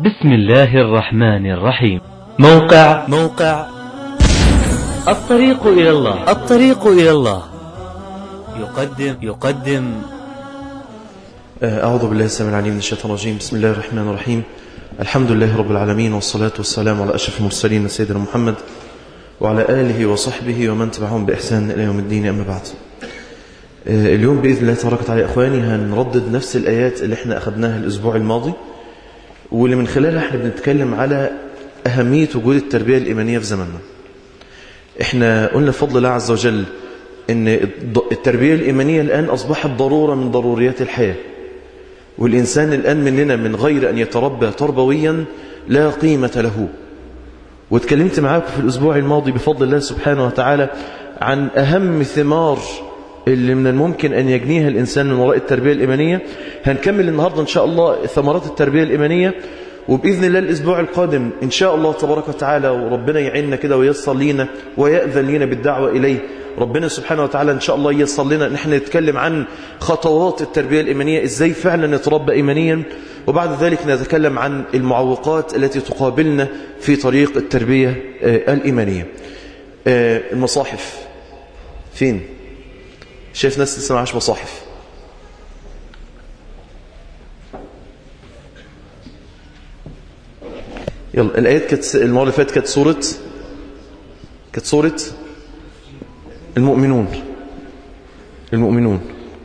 بسم الله الرحمن الرحيم موقع موقع الطريق إلى الله الطريق إلى الله يقدم يقدم أعوذ بالله السميع العليم من الشيطان الرجيم بسم الله الرحمن الرحيم الحمد لله رب العالمين والصلاة والسلام على أشرف المرسلين سيدنا محمد وعلى آله وصحبه ومن تبعهم بإحسان إلى يوم الدين أما بعد اليوم بإذن الله تبارك وتعالى يا إخواني هنردد نفس الآيات اللي احنا أخذناها الأسبوع الماضي واللي من خلالها احنا بنتكلم على أهمية وجود التربية الإيمانية في زماننا احنا قلنا بفضل الله عز وجل ان التربية الإيمانية الآن أصبحت ضرورة من ضروريات الحياة والإنسان الآن مننا من غير أن يتربى تربويا لا قيمة له واتكلمت معاكم في الأسبوع الماضي بفضل الله سبحانه وتعالى عن أهم ثمار اللي من الممكن أن يجنيها الإنسان من وراء التربية الإيمانية هنكمل النهاردة إن شاء الله ثمرات التربية الإيمانية وبإذن الله الأسبوع القادم إن شاء الله تبارك وتعالى وربنا يعيننا كده ويسر لينا ويأذن لينا بالدعوة إليه ربنا سبحانه وتعالى إن شاء الله ييسر لنا أن احنا نتكلم عن خطوات التربية الإيمانية إزاي فعلا نتربى إيمانيا وبعد ذلك نتكلم عن المعوقات التي تقابلنا في طريق التربية الإيمانية المصاحف فين؟ شايف ناس لسه معاش مصاحف يلا الآيات كانت المرة اللي فاتت كانت سورة كانت سورة المؤمنون المؤمنون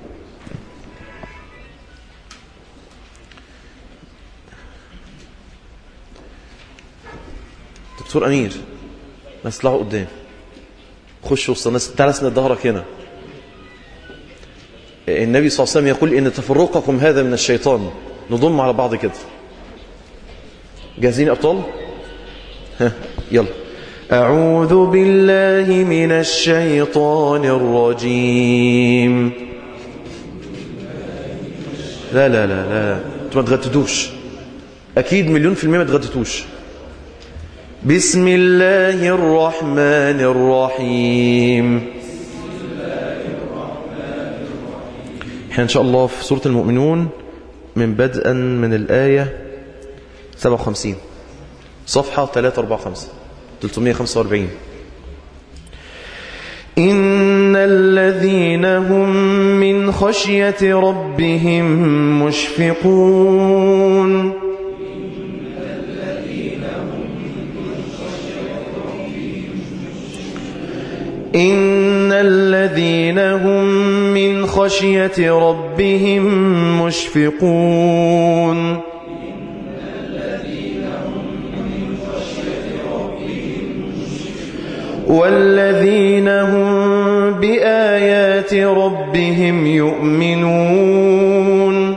دكتور أمير ناس طلعوا قدام خش وسط الناس تعال اسند ظهرك هنا النبي صلى الله عليه وسلم يقول إن تفرقكم هذا من الشيطان نضم على بعض كده جاهزين أبطال ها يلا أعوذ بالله من الشيطان الرجيم لا لا لا لا انتوا ما تغتدوش أكيد مليون في المية ما تغتدوش بسم الله الرحمن الرحيم احنا ان شاء الله في سورة المؤمنون من بدءا من الآية 57 صفحة 345 345 إن الذين هم من خشية ربهم مشفقون إن الذين هم من خشية ربهم مشفقون والذين هم بآيات ربهم يؤمنون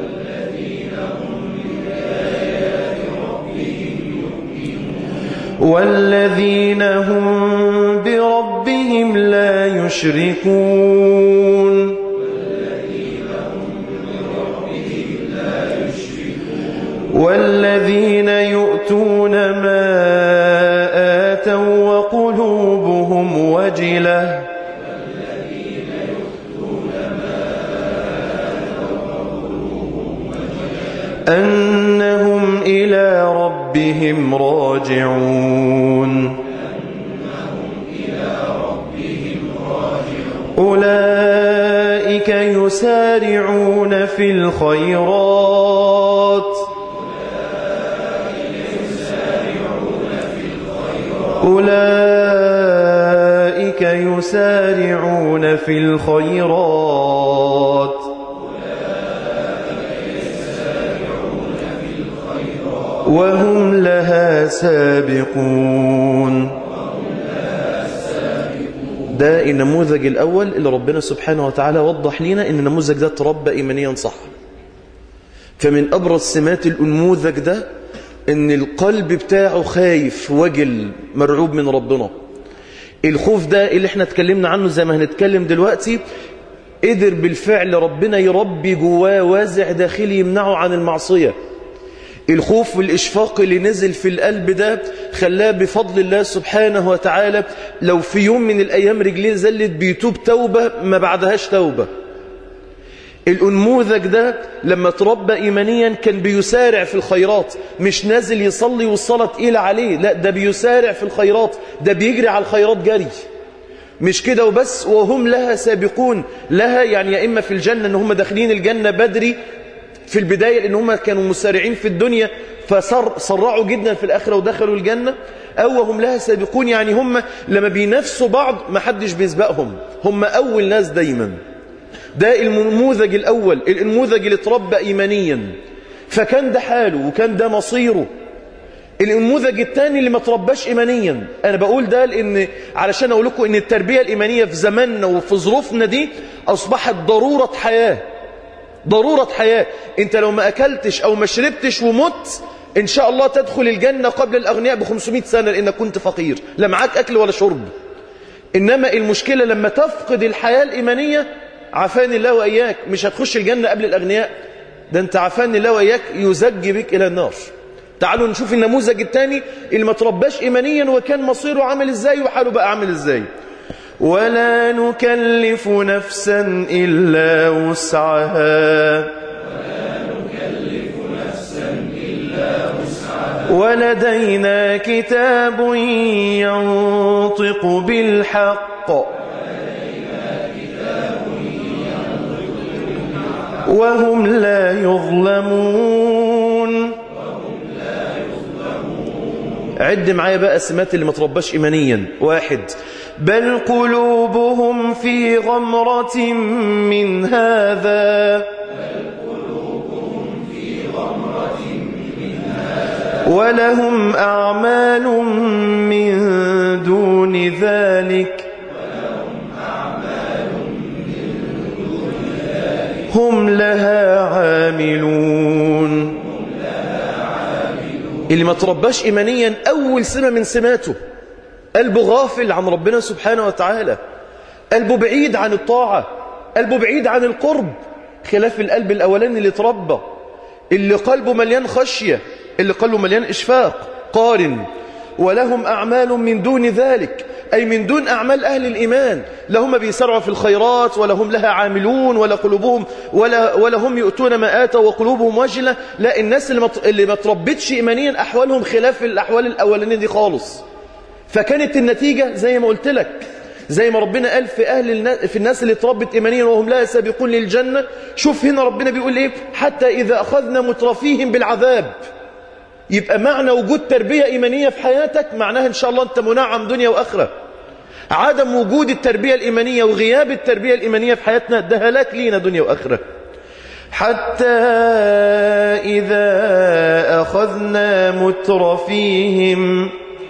والذين هم بربهم لا يشركون والذين يؤتون ما آتوا وقلوبهم وجلة أنهم إلى ربهم راجعون أولئك يسارعون في الخيرات أولئك يسارعون في الخيرات وهم لها سابقون ده النموذج الأول اللي ربنا سبحانه وتعالى وضح لنا ان النموذج ده تربى إيمانيا صح فمن أبرز سمات النموذج ده ان القلب بتاعه خايف وجل مرعوب من ربنا الخوف ده اللي احنا اتكلمنا عنه زي ما هنتكلم دلوقتي قدر بالفعل ربنا يربي جواه وازع داخلي يمنعه عن المعصية الخوف والإشفاق اللي نزل في القلب ده خلاه بفضل الله سبحانه وتعالى لو في يوم من الأيام رجليه زلت بيتوب توبة ما بعدهاش توبة الأنموذج ده لما تربى إيمانيا كان بيسارع في الخيرات مش نازل يصلي والصلاة تقيلة عليه لا ده بيسارع في الخيرات ده بيجري على الخيرات جري مش كده وبس وهم لها سابقون لها يعني يا إما في الجنة ان هم داخلين الجنة بدري في البداية لأن هم كانوا مسارعين في الدنيا فصرعوا جدا في الآخرة ودخلوا الجنة أو هم لها سابقون يعني هم لما بينافسوا بعض ما حدش بيسبقهم هم أول ناس دايما ده النموذج الأول النموذج اللي اتربى إيمانيا فكان ده حاله وكان ده مصيره النموذج الثاني اللي ما ترباش إيمانيا أنا بقول ده لأن علشان أقول لكم أن التربية الإيمانية في زماننا وفي ظروفنا دي أصبحت ضرورة حياة ضرورة حياة أنت لو ما أكلتش أو ما شربتش ومت إن شاء الله تدخل الجنة قبل الأغنياء ب 500 سنة لأنك كنت فقير لا معاك أكل ولا شرب إنما المشكلة لما تفقد الحياة الإيمانية عافاني الله وإياك مش هتخش الجنة قبل الأغنياء ده أنت عافاني الله وإياك يزج بك إلى النار تعالوا نشوف النموذج الثاني اللي ما ترباش إيمانيا وكان مصيره عامل إزاي وحاله بقى عامل إزاي ولا نكلف نفسا إلا وسعها ولدينا كتاب ينطق بالحق وهم لا يظلمون عد معايا بقى السمات اللي ما ترباش إيمانيا واحد بل قلوبهم في غمرة من هذا ولهم أعمال من دون ذلك هم لها عاملون اللي ما ترباش إيمانيا أول سمة من سماته قلبه غافل عن ربنا سبحانه وتعالى قلبه بعيد عن الطاعة قلبه بعيد عن القرب خلاف القلب الأولاني اللي تربى اللي قلبه مليان خشية اللي قلبه مليان إشفاق قارن ولهم أعمال من دون ذلك أي من دون أعمال أهل الإيمان لا هم بيسرعوا في الخيرات ولا هم لها عاملون ولا قلوبهم ولا, ولا هم يؤتون ما آتوا وقلوبهم وجلة لا الناس اللي ما, اللي ما تربتش إيمانيا أحوالهم خلاف الأحوال الأولانية دي خالص فكانت النتيجة زي ما قلت لك زي ما ربنا قال في أهل الناس في الناس اللي تربت إيمانيا وهم لا سابقون للجنة شوف هنا ربنا بيقول إيه حتى إذا أخذنا مترفيهم بالعذاب يبقى معنى وجود تربية إيمانية في حياتك معناها إن شاء الله أنت منعم دنيا وآخرة عدم وجود التربية الإيمانية وغياب التربية الإيمانية في حياتنا ده هلاك لينا دنيا وآخرة حتى إذا أخذنا مترفيهم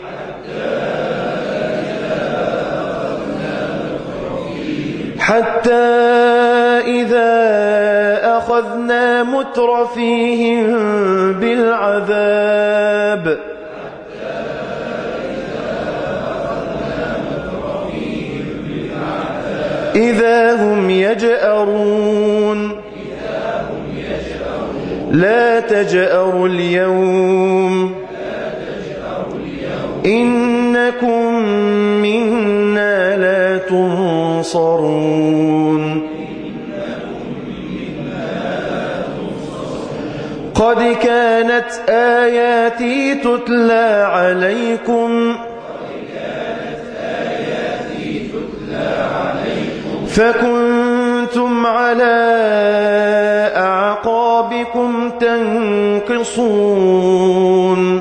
حتى إذا أخذنا مترفيهم بالعذاب إذا هم يجأرون لا تجأروا اليوم إنكم منا لا تنصرون قد كانت آياتي تتلى عليكم فكنتم على أعقابكم تنقصون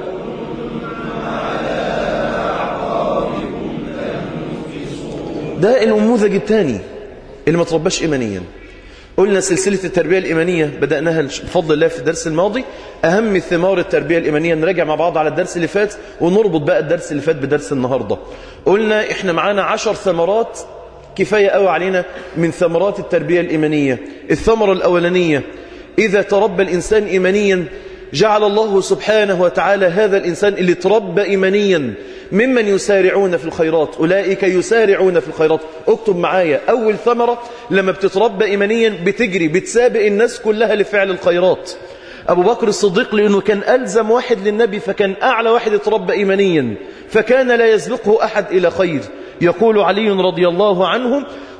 ده النموذج الثاني اللي ما ترباش إيمانيا قلنا سلسلة التربية الإيمانية بدأناها بفضل الله في الدرس الماضي أهم ثمار التربية الإيمانية نراجع مع بعض على الدرس اللي فات ونربط بقى الدرس اللي فات بدرس النهاردة قلنا إحنا معانا عشر ثمرات كفاية قوي علينا من ثمرات التربية الإيمانية الثمرة الأولانية إذا تربى الإنسان إيمانيا جعل الله سبحانه وتعالى هذا الإنسان اللي تربى إيمانيا ممن يسارعون في الخيرات أولئك يسارعون في الخيرات اكتب معايا أول ثمرة لما بتتربى إيمانيا بتجري بتسابق الناس كلها لفعل الخيرات أبو بكر الصديق لأنه كان ألزم واحد للنبي فكان أعلى واحد يتربى إيمانيا فكان لا يسبقه أحد إلى خير يقول علي رضي الله عنه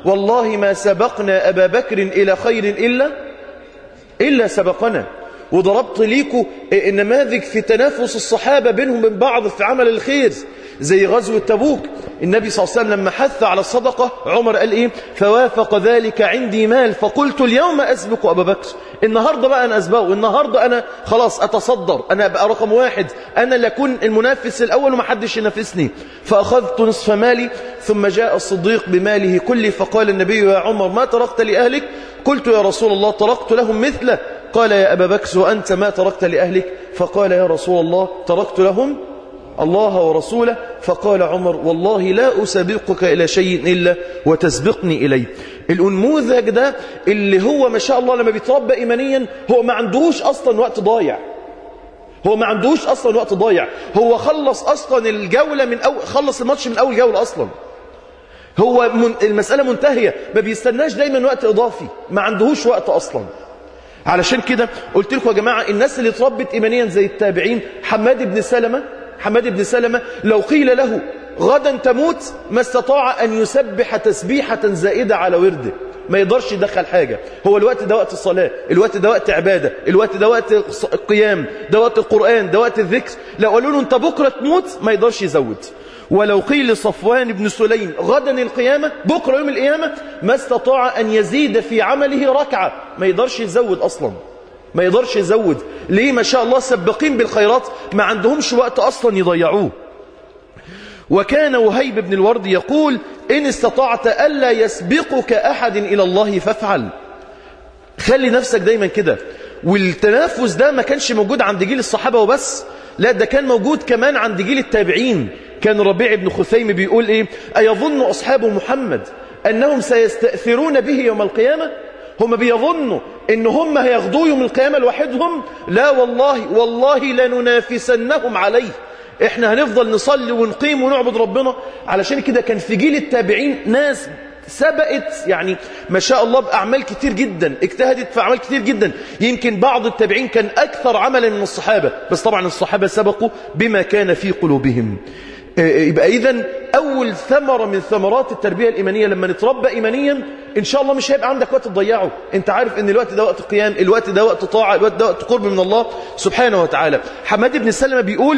والله ما سبقنا أبا بكر إلى خير إلا إلا سبقنا وضربت ليكوا نماذج في تنافس الصحابة بينهم من بعض في عمل الخير زي غزوة تبوك النبي صلى الله عليه وسلم لما حث على الصدقة عمر قال إيه فوافق ذلك عندي مال فقلت اليوم أسبق أبا بكر النهاردة بقى أنا أسبقه النهاردة أنا خلاص أتصدر أنا أبقى رقم واحد أنا اللي أكون المنافس الأول ومحدش ينافسني فأخذت نصف مالي ثم جاء الصديق بماله كله فقال النبي يا عمر ما تركت لأهلك قلت يا رسول الله تركت لهم مثله قال يا أبا بكر وأنت ما تركت لأهلك فقال يا رسول الله تركت لهم الله ورسوله فقال عمر والله لا أسابقك إلى شيء إلا وتسبقني إليه الأنموذج ده اللي هو ما شاء الله لما بيتربى إيمانيا هو ما عندهوش أصلا وقت ضايع هو ما عندهوش أصلا وقت ضايع هو خلص أصلا الجولة من أول خلص الماتش من أول جولة أصلا هو من المسألة منتهية ما بيستناش دايما وقت إضافي ما عندهوش وقت أصلا علشان كده قلت لكم يا جماعة الناس اللي اتربت إيمانيا زي التابعين حماد بن سلمة حماد بن سلمة لو قيل له غدا تموت ما استطاع أن يسبح تسبيحة زائدة على ورده ما يقدرش يدخل حاجة هو الوقت ده وقت الصلاة الوقت ده وقت عبادة الوقت ده وقت القيام ده وقت القرآن ده وقت الذكر لو قالوا له انت بكرة تموت ما يقدرش يزود ولو قيل لصفوان بن سليم غدا القيامة بكرة يوم القيامة ما استطاع أن يزيد في عمله ركعة ما يقدرش يزود أصلا ما يقدرش يزود ليه ما شاء الله سبقين بالخيرات ما عندهمش وقت أصلا يضيعوه وكان وهيب بن الورد يقول إن استطعت ألا يسبقك أحد إلى الله فافعل خلي نفسك دايما كده والتنافس ده ما كانش موجود عند جيل الصحابة وبس لا ده كان موجود كمان عند جيل التابعين كان ربيع بن خثيم بيقول إيه أيظن أصحاب محمد أنهم سيستأثرون به يوم القيامة هم بيظنوا ان هم هياخدوه يوم القيامة لوحدهم لا والله والله لننافسنهم عليه احنا هنفضل نصلي ونقيم ونعبد ربنا علشان كده كان في جيل التابعين ناس سبقت يعني ما شاء الله بأعمال كتير جدا اجتهدت في أعمال كتير جدا يمكن بعض التابعين كان أكثر عملا من الصحابة بس طبعا الصحابة سبقوا بما كان في قلوبهم يبقى إذن أول ثمرة من ثمرات التربية الإيمانية لما نتربى إيمانيا إن شاء الله مش هيبقى عندك وقت تضيعه أنت عارف أن الوقت ده وقت قيام الوقت ده وقت طاعة الوقت ده وقت قرب من الله سبحانه وتعالى حماد بن سلمة بيقول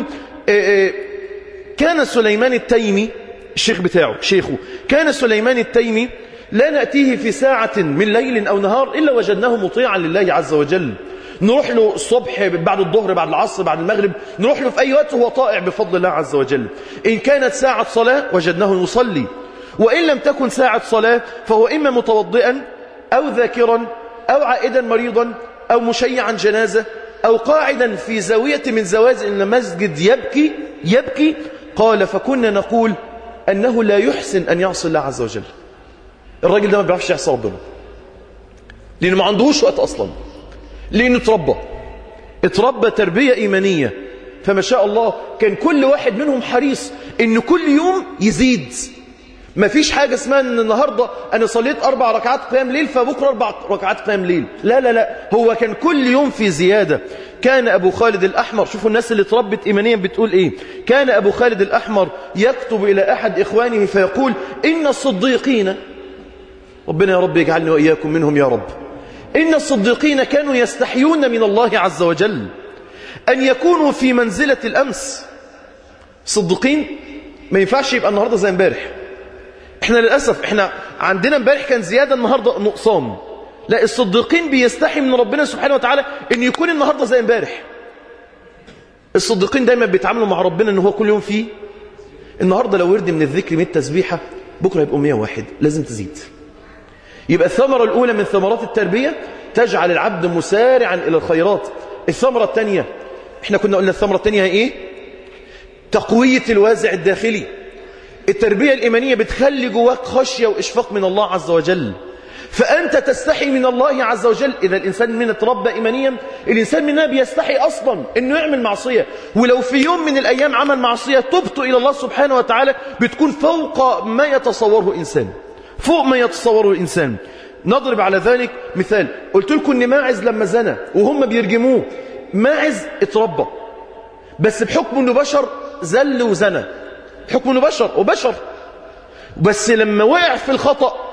كان سليمان التيمي الشيخ بتاعه شيخه كان سليمان التيمي لا نأتيه في ساعة من ليل أو نهار إلا وجدناه مطيعا لله عز وجل نروح له الصبح بعد الظهر بعد العصر بعد المغرب نروح له في أي وقت هو طائع بفضل الله عز وجل إن كانت ساعة صلاة وجدناه يصلي وإن لم تكن ساعة صلاة فهو إما متوضئا أو ذاكرا أو عائدا مريضا أو مشيعا جنازة أو قاعدا في زاوية من زواج المسجد يبكي يبكي قال فكنا نقول أنه لا يحسن أن يعصي الله عز وجل الراجل ده ما بيعرفش يعصي ربنا لأنه ما عندهوش وقت أصلا لأنه اتربى اتربى تربية إيمانية فما شاء الله كان كل واحد منهم حريص ان كل يوم يزيد ما فيش حاجة اسمها ان النهاردة انا صليت اربع ركعات قيام ليل فبكرة اربع ركعات قيام ليل لا لا لا هو كان كل يوم في زيادة كان ابو خالد الاحمر شوفوا الناس اللي اتربت ايمانيا بتقول ايه كان ابو خالد الاحمر يكتب الى احد اخوانه فيقول ان الصديقين ربنا يا رب يجعلني واياكم منهم يا رب ان الصديقين كانوا يستحيون من الله عز وجل أن يكونوا في منزلة الأمس صدقين ما ينفعش يبقى النهاردة زي امبارح احنا للأسف احنا عندنا امبارح كان زيادة النهاردة نقصان لا الصديقين بيستحي من ربنا سبحانه وتعالى ان يكون النهاردة زي امبارح الصديقين دايما بيتعاملوا مع ربنا ان هو كل يوم فيه النهاردة لو ورد من الذكر 100 تسبيحة بكرة يبقوا 101 لازم تزيد يبقى الثمرة الأولى من ثمرات التربية تجعل العبد مسارعا إلى الخيرات الثمرة الثانية احنا كنا قلنا الثمرة الثانية ايه تقوية الوازع الداخلي التربية الإيمانية بتخلي جواك خشية وإشفاق من الله عز وجل فأنت تستحي من الله عز وجل إذا الإنسان من اتربى إيمانيا الإنسان منها بيستحي أصلا أنه يعمل معصية ولو في يوم من الأيام عمل معصية تبت إلى الله سبحانه وتعالى بتكون فوق ما يتصوره إنسان فوق ما يتصوره الإنسان نضرب على ذلك مثال قلت لكم أن ماعز لما زنى وهم بيرجموه ماعز اتربى بس بحكم انه بشر زل وزنى بحكم انه بشر وبشر بس لما وقع في الخطأ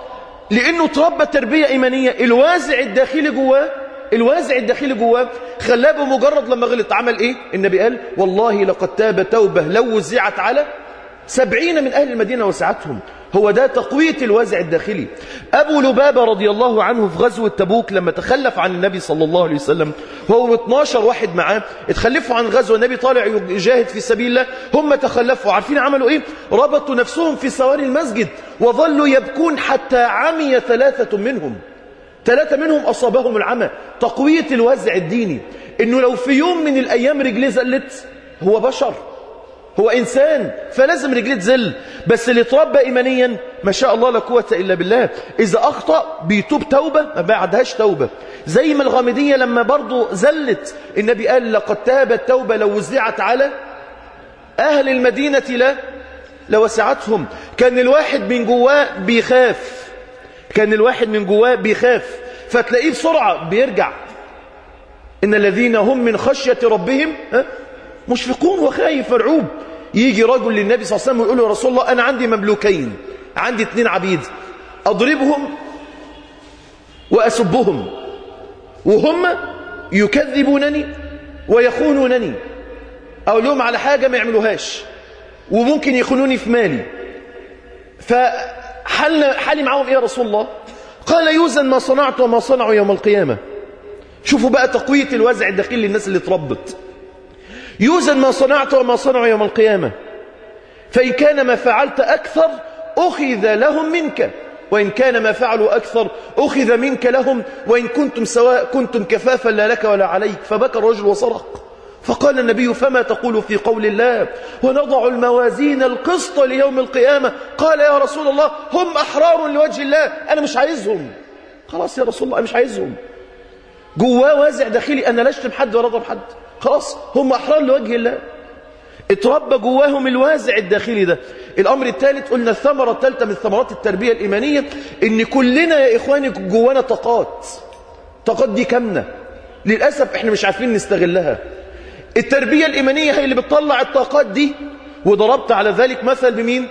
لأنه تربى تربية إيمانية الوازع الداخلي جواه الوازع الداخلي جواه خلاه بمجرد لما غلط عمل إيه النبي قال والله لقد تاب توبة لو وزعت على سبعين من أهل المدينة وسعتهم هو ده تقوية الوازع الداخلي أبو لبابة رضي الله عنه في غزوة تبوك لما تخلف عن النبي صلى الله عليه وسلم هو 12 واحد معاه اتخلفوا عن غزوة النبي طالع يجاهد في سبيل الله هم تخلفوا عارفين عملوا ايه ربطوا نفسهم في سواري المسجد وظلوا يبكون حتى عمي ثلاثة منهم ثلاثة منهم أصابهم العمى تقوية الوازع الديني إنه لو في يوم من الأيام رجليه زلت هو بشر هو إنسان فلازم رجليه تزل بس اللي اتربى إيمانيا ما شاء الله لا قوة إلا بالله إذا أخطأ بيتوب توبة ما بعدهاش توبة زي ما الغامدية لما برضو زلت النبي قال لقد تابت توبة لو وزعت على أهل المدينة لا لوسعتهم كان الواحد من جواه بيخاف كان الواحد من جواه بيخاف فتلاقيه بسرعة بيرجع إن الذين هم من خشية ربهم ها مشفقون وخايف مرعوب يجي رجل للنبي صلى الله عليه وسلم ويقول له يا رسول الله أنا عندي مملوكين عندي اثنين عبيد أضربهم وأسبهم وهم يكذبونني ويخونونني أقول لهم على حاجة ما يعملوهاش وممكن يخونوني في مالي فحل حالي معاهم إيه يا رسول الله قال يوزن ما صنعت وما صنعوا يوم القيامة شوفوا بقى تقوية الوازع الداخلي للناس اللي اتربت يوزن ما صنعت وما صنعوا يوم القيامة فإن كان ما فعلت أكثر أخذ لهم منك وإن كان ما فعلوا أكثر أخذ منك لهم وإن كنتم سواء كنتم كفافا لا لك ولا عليك فبكى الرجل وصرخ فقال النبي فما تقول في قول الله ونضع الموازين القسط ليوم القيامة قال يا رسول الله هم أحرار لوجه الله أنا مش عايزهم خلاص يا رسول الله أنا مش عايزهم جواه وازع داخلي أنا لا اشتم حد ولا أضرب حد خلاص هم أحرار لوجه الله اتربى جواهم الوازع الداخلي ده الأمر الثالث قلنا الثمرة الثالثة من ثمرات التربية الإيمانية إن كلنا يا إخواني جوانا طاقات طاقات دي كامنة للأسف إحنا مش عارفين نستغلها التربية الإيمانية هي اللي بتطلع الطاقات دي وضربت على ذلك مثل بمين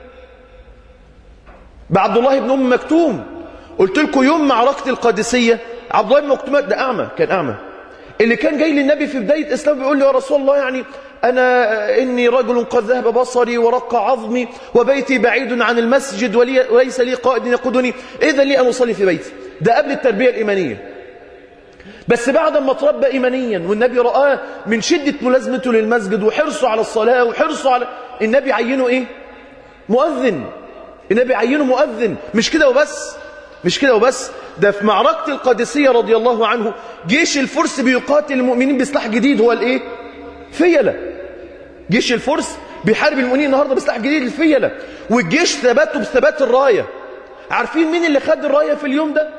بعبد الله بن أم مكتوم قلت لكم يوم معركة القادسية عبد الله بن مكتوم ده أعمى كان أعمى اللي كان جاي للنبي في بداية إسلام بيقول له يا رسول الله يعني أنا إني رجل قد ذهب بصري ورق عظمي وبيتي بعيد عن المسجد ولي وليس لي قائد يقودني إذا لي أن أصلي في بيتي ده قبل التربية الإيمانية بس بعد ما تربى إيمانيا والنبي رآه من شدة ملازمته للمسجد وحرصه على الصلاة وحرصه على النبي عينه إيه مؤذن النبي عينه مؤذن مش كده وبس مش كده وبس ده في معركة القادسية رضي الله عنه جيش الفرس بيقاتل المؤمنين بسلاح جديد هو الايه فيلة جيش الفرس بيحارب المؤمنين النهاردة بسلاح جديد الفيلة والجيش ثبته بثبات الراية عارفين مين اللي خد الراية في اليوم ده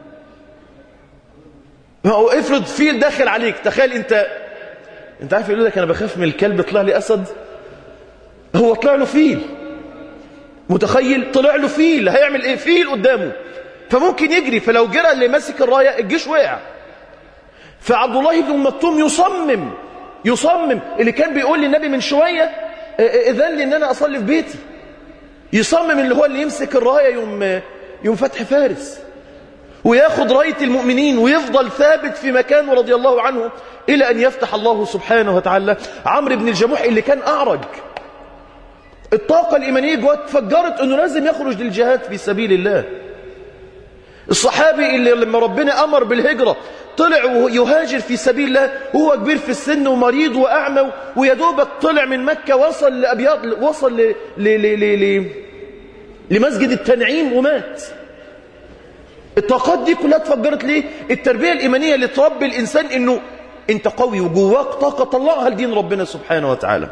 ما هو افرض فيل داخل عليك تخيل انت انت عارف يقول لك انا بخاف من الكلب طلع لي اسد هو طلع له فيل متخيل طلع له فيل هيعمل ايه فيل قدامه فممكن يجري فلو جرى اللي ماسك الرايه الجيش وقع فعبد الله بن مكتوم يصمم يصمم اللي كان بيقول للنبي من شويه اذن لي ان انا اصلي في بيتي يصمم اللي هو اللي يمسك الرايه يوم يوم فتح فارس وياخد رايه المؤمنين ويفضل ثابت في مكانه رضي الله عنه الى ان يفتح الله سبحانه وتعالى عمرو بن الجموح اللي كان اعرج الطاقه الايمانيه جواه اتفجرت انه لازم يخرج للجهاد في سبيل الله الصحابي اللي لما ربنا أمر بالهجرة طلع ويهاجر في سبيل الله وهو كبير في السن ومريض وأعمى ويدوبك طلع من مكة وصل لأبيض وصل ل... ل... ل... ل... ل... لمسجد التنعيم ومات الطاقات دي كلها اتفجرت ليه التربية الإيمانية اللي تربي الإنسان إنه أنت قوي وجواك طاقة طلعها لدين ربنا سبحانه وتعالى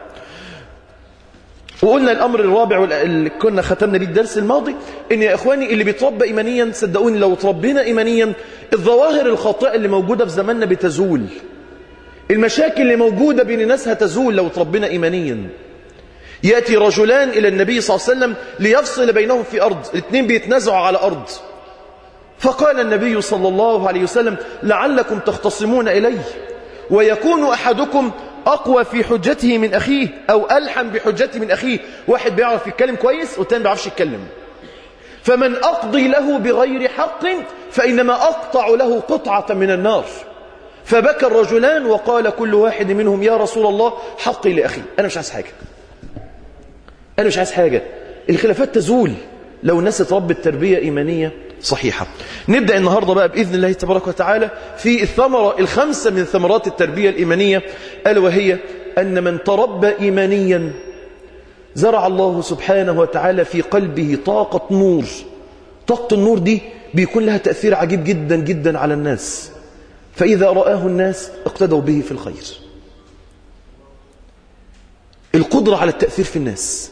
وقلنا الأمر الرابع اللي كنا ختمنا بيه الدرس الماضي إن يا إخواني اللي بيتربى إيمانيا صدقوني لو تربينا إيمانيا الظواهر الخاطئة اللي موجودة في زماننا بتزول المشاكل اللي موجودة بين الناس هتزول لو تربينا إيمانيا يأتي رجلان إلى النبي صلى الله عليه وسلم ليفصل بينهم في أرض الاثنين بيتنازعوا على أرض فقال النبي صلى الله عليه وسلم لعلكم تختصمون إليه ويكون أحدكم أقوى في حجته من أخيه أو ألحم بحجته من أخيه واحد بيعرف يتكلم كويس والتاني بيعرفش يتكلم فمن أقضي له بغير حق فإنما أقطع له قطعة من النار فبكى الرجلان وقال كل واحد منهم يا رسول الله حقي لأخي أنا مش عايز حاجة أنا مش عايز حاجة الخلافات تزول لو الناس اتربت تربية إيمانية صحيحة نبدأ النهاردة بقى بإذن الله تبارك وتعالى في الثمرة الخمسة من ثمرات التربية الإيمانية ألا وهي أن من تربى إيمانيا زرع الله سبحانه وتعالى في قلبه طاقة نور طاقة النور دي بيكون لها تأثير عجيب جدا جدا على الناس فإذا رآه الناس اقتدوا به في الخير القدرة على التأثير في الناس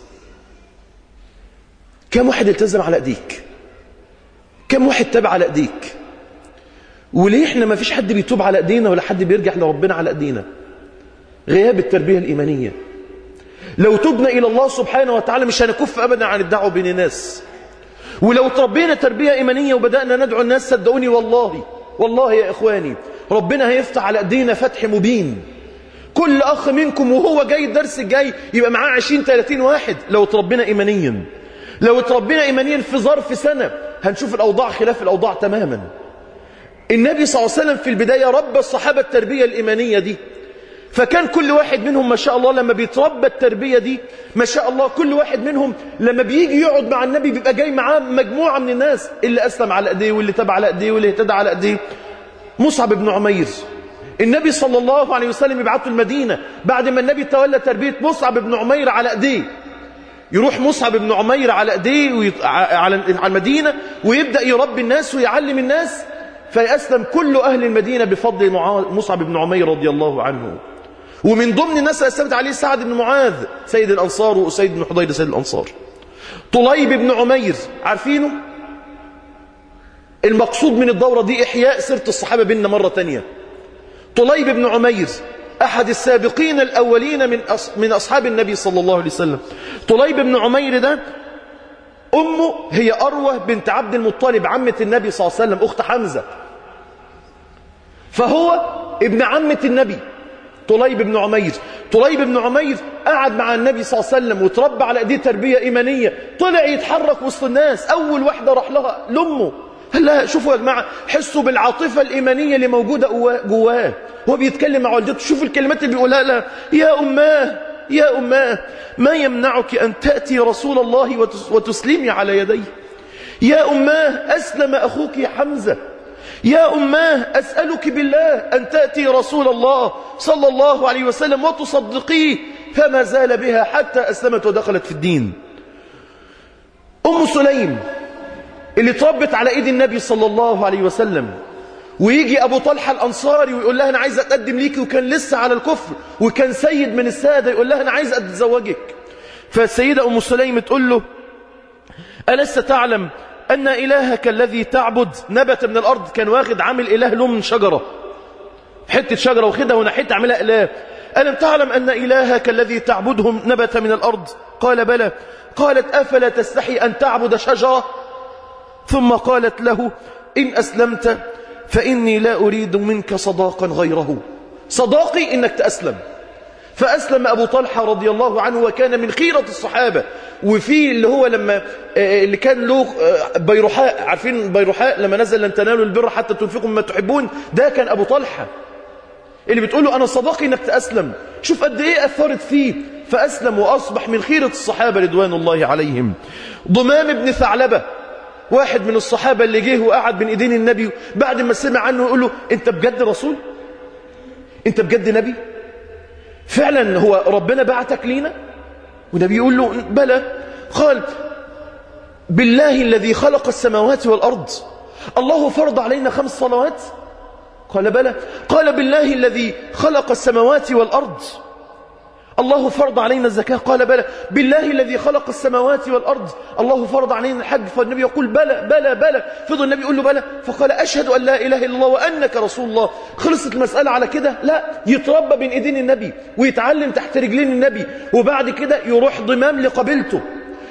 كم واحد التزم على أيديك كم واحد تاب على أيديك وليه احنا ما فيش حد بيتوب على أيدينا ولا حد بيرجع لربنا على أيدينا غياب التربية الإيمانية لو تبنا إلى الله سبحانه وتعالى مش هنكف أبدا عن الدعوة بين الناس ولو تربينا تربية إيمانية وبدأنا ندعو الناس صدقوني والله والله يا إخواني ربنا هيفتح على أيدينا فتح مبين كل أخ منكم وهو جاي الدرس الجاي يبقى معاه 20 30 واحد لو تربينا إيمانيا لو تربينا إيمانيا في ظرف سنة هنشوف الأوضاع خلاف الأوضاع تماما النبي صلى الله عليه وسلم في البداية رب الصحابة التربية الإيمانية دي فكان كل واحد منهم ما شاء الله لما بيتربى التربية دي ما شاء الله كل واحد منهم لما بيجي يقعد مع النبي بيبقى جاي معاه مجموعة من الناس اللي أسلم على أيديه واللي تاب على أيديه واللي اهتدى على أيديه مصعب بن عمير النبي صلى الله عليه وسلم يبعثه المدينة بعد ما النبي تولى تربية مصعب بن عمير على أيديه يروح مصعب بن عمير على أيديه ويط... على المدينة ويبدأ يربي الناس ويعلم الناس فيأسلم كل أهل المدينة بفضل مصعب بن عمير رضي الله عنه ومن ضمن الناس اللي أسلمت عليه سعد بن معاذ سيد الأنصار وأسيد بن حضير سيد الأنصار طليب بن عمير عارفينه المقصود من الدورة دي إحياء سيرة الصحابة بيننا مرة تانية طليب بن عمير أحد السابقين الأولين من من أصحاب النبي صلى الله عليه وسلم طليب بن عمير ده أمه هي أروة بنت عبد المطلب عمة النبي صلى الله عليه وسلم أخت حمزة فهو ابن عمة النبي طليب بن عمير طليب بن عمير قعد مع النبي صلى الله عليه وسلم وتربى على ايديه تربية إيمانية طلع يتحرك وسط الناس أول واحدة راح لها لأمه هلا شوفوا يا جماعة حسوا بالعاطفة الإيمانية اللي موجودة جواه هو بيتكلم مع والدته شوفوا الكلمات اللي بيقولها لها يا أماه يا أماه ما يمنعك أن تأتي رسول الله وتسلمي على يديه يا أماه أسلم أخوك يا حمزة يا أماه أسألك بالله أن تأتي رسول الله صلى الله عليه وسلم وتصدقيه فما زال بها حتى أسلمت ودخلت في الدين أم سليم اللي تربت على ايد النبي صلى الله عليه وسلم ويجي ابو طلحه الانصاري ويقول لها انا عايز اتقدم ليكي وكان لسه على الكفر وكان سيد من الساده يقول لها انا عايز اتزوجك فالسيده ام سليم تقول له الست تعلم ان الهك الذي تعبد نبت من الارض كان واخد عامل اله له من شجره حته شجره واخدها ونحيت عاملها اله الم تعلم ان الهك الذي تعبدهم نبت من الارض قال بلى قالت افلا تستحي ان تعبد شجره ثم قالت له إن أسلمت فإني لا أريد منك صداقا غيره صداقي إنك تأسلم فأسلم أبو طلحة رضي الله عنه وكان من خيرة الصحابة وفي اللي هو لما اللي كان له بيرحاء عارفين بيرحاء لما نزل لن تنالوا البر حتى تنفقوا مما تحبون ده كان أبو طلحة اللي بتقول له أنا صداقي إنك تأسلم شوف قد إيه أثرت فيه فأسلم وأصبح من خيرة الصحابة رضوان الله عليهم ضمام بن ثعلبة واحد من الصحابة اللي جه وقعد بين ايدين النبي بعد ما سمع عنه يقول له انت بجد رسول انت بجد نبي فعلا هو ربنا بعتك لينا والنبي يقول له بلى قال بالله الذي خلق السماوات والأرض الله فرض علينا خمس صلوات قال بلى قال بالله الذي خلق السماوات والأرض الله فرض علينا الزكاة قال بلى بالله الذي خلق السماوات والأرض الله فرض علينا الحج فالنبي يقول بلى بلى بلى فضل النبي يقول له بلى فقال أشهد أن لا إله إلا الله وأنك رسول الله خلصت المسألة على كده لا يتربى بين إيدين النبي ويتعلم تحت رجلين النبي وبعد كده يروح ضمام لقبيلته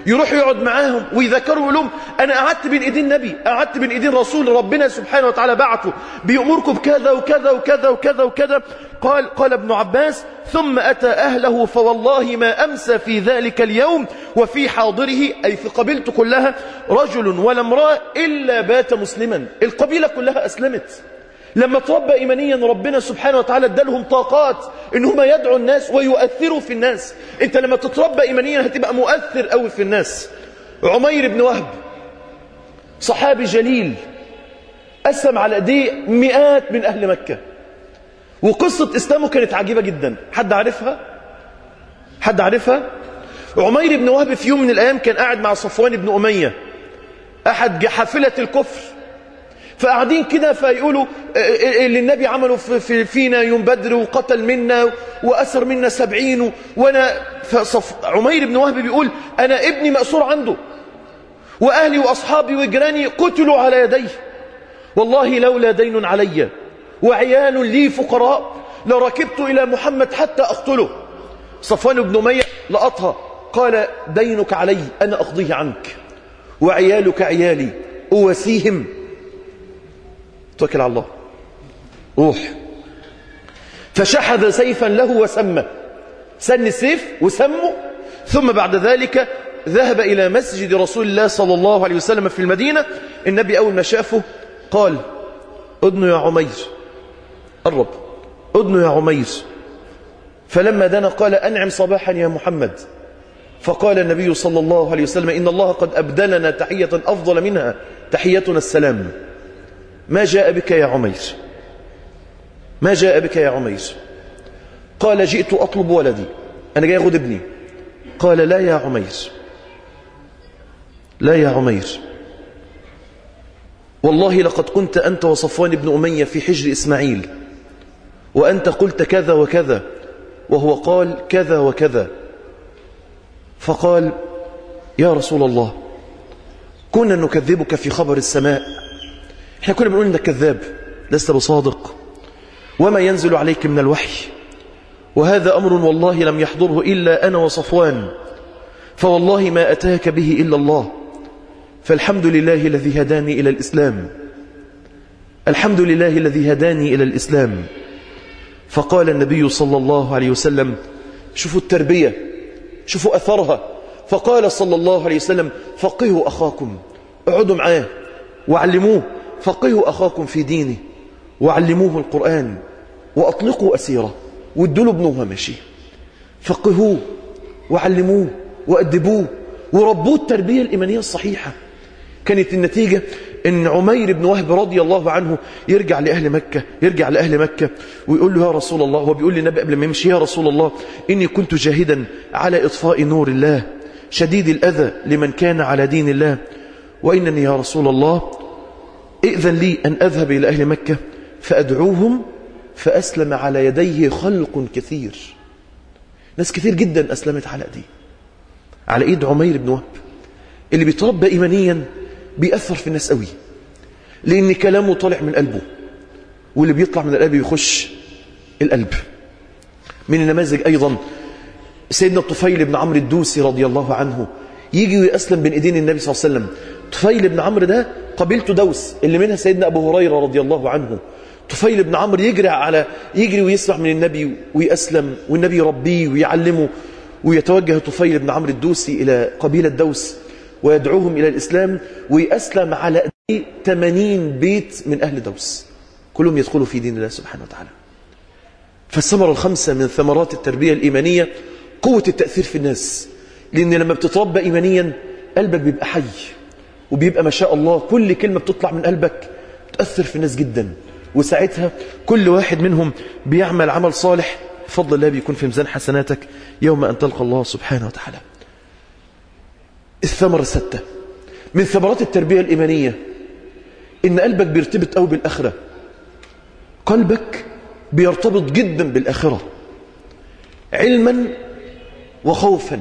يروح يقعد معاهم ويذكروا يقول لهم أنا قعدت بين إيدين نبي قعدت بين إيدين رسول ربنا سبحانه وتعالى بعته بيأمركم بكذا وكذا وكذا وكذا وكذا قال قال ابن عباس ثم أتى أهله فوالله ما أمسى في ذلك اليوم وفي حاضره أي في قبيلته كلها رجل ولا امرأة إلا بات مسلما القبيلة كلها أسلمت لما تربى إيمانيا ربنا سبحانه وتعالى ادالهم طاقات إن هم يدعوا الناس ويؤثروا في الناس أنت لما تتربى إيمانيا هتبقى مؤثر قوي في الناس عمير بن وهب صحابي جليل أسلم على أيديه مئات من أهل مكة وقصة إسلامه كانت عجيبة جدا حد عارفها؟ حد عارفها؟ عمير بن وهب في يوم من الأيام كان قاعد مع صفوان بن أمية أحد حافلة الكفر فقاعدين كده فيقولوا اللي النبي عمله في فينا يوم بدر وقتل منا وأسر منا سبعين وأنا فصف عمير بن وهب بيقول أنا ابني مأسور عنده وأهلي وأصحابي وجيراني قتلوا على يديه والله لولا دين علي وعيال لي فقراء لركبت إلى محمد حتى أقتله صفوان بن أمية لقطها قال دينك علي أنا أقضيه عنك وعيالك عيالي أواسيهم توكل على الله روح فشحذ سيفا له وسمه سن السيف وسمه ثم بعد ذلك ذهب إلى مسجد رسول الله صلى الله عليه وسلم في المدينة النبي أول ما شافه قال أدنوا يا عمير قرب أدنوا يا عمير فلما دنا قال أنعم صباحا يا محمد فقال النبي صلى الله عليه وسلم إن الله قد أبدلنا تحية أفضل منها تحيتنا السلام ما جاء بك يا عمير ما جاء بك يا عمير قال جئت أطلب ولدي أنا جاي أخذ ابني قال لا يا عمير لا يا عمير والله لقد كنت أنت وصفوان بن أمية في حجر إسماعيل وأنت قلت كذا وكذا وهو قال كذا وكذا فقال يا رسول الله كنا نكذبك في خبر السماء احنا كنا بنقول انك كذاب لست بصادق وما ينزل عليك من الوحي وهذا أمر والله لم يحضره إلا أنا وصفوان فوالله ما أتاك به إلا الله فالحمد لله الذي هداني إلى الإسلام الحمد لله الذي هداني إلى الإسلام فقال النبي صلى الله عليه وسلم شوفوا التربية شوفوا أثرها فقال صلى الله عليه وسلم فقهوا أخاكم اقعدوا معاه وعلموه فقهوا أخاكم في دينه وعلموه القرآن وأطلقوا أسيره وادوا له ابنه ماشي فقهوه وعلموه وأدبوه وربوه التربية الإيمانية الصحيحة كانت النتيجة ان عمير بن وهب رضي الله عنه يرجع لأهل مكة يرجع لأهل مكة ويقول له يا رسول الله هو بيقول للنبي قبل ما يمشي يا رسول الله إني كنت جاهدا على إطفاء نور الله شديد الأذى لمن كان على دين الله وإنني يا رسول الله ائذن لي أن أذهب إلى أهل مكة فأدعوهم فأسلم على يديه خلق كثير ناس كثير جدا أسلمت على أيديه على إيد عمير بن وهب اللي بيتربى إيمانيا بيأثر في الناس قوي لأن كلامه طالع من قلبه واللي بيطلع من القلب يخش القلب من النماذج أيضا سيدنا الطفيل بن عمرو الدوسي رضي الله عنه يجي ويأسلم بين ايدين النبي صلى الله عليه وسلم طفيل بن عمرو ده قبيلته دوس اللي منها سيدنا أبو هريرة رضي الله عنه طفيل بن عمرو يجري على يجري ويسمع من النبي ويأسلم والنبي يربيه ويعلمه ويتوجه طفيل بن عمرو الدوسي إلى قبيلة دوس ويدعوهم إلى الإسلام ويأسلم على 80 بيت من أهل دوس كلهم يدخلوا في دين الله سبحانه وتعالى فالثمرة الخمسة من ثمرات التربية الإيمانية قوة التأثير في الناس لأن لما بتتربى إيمانيا قلبك بيبقى حي وبيبقى ما شاء الله كل كلمة بتطلع من قلبك تأثر في الناس جدا وساعتها كل واحد منهم بيعمل عمل صالح بفضل الله بيكون في ميزان حسناتك يوم أن تلقى الله سبحانه وتعالى الثمرة الستة من ثمرات التربية الإيمانية إن قلبك بيرتبط أو بالآخرة قلبك بيرتبط جدا بالآخرة علما وخوفا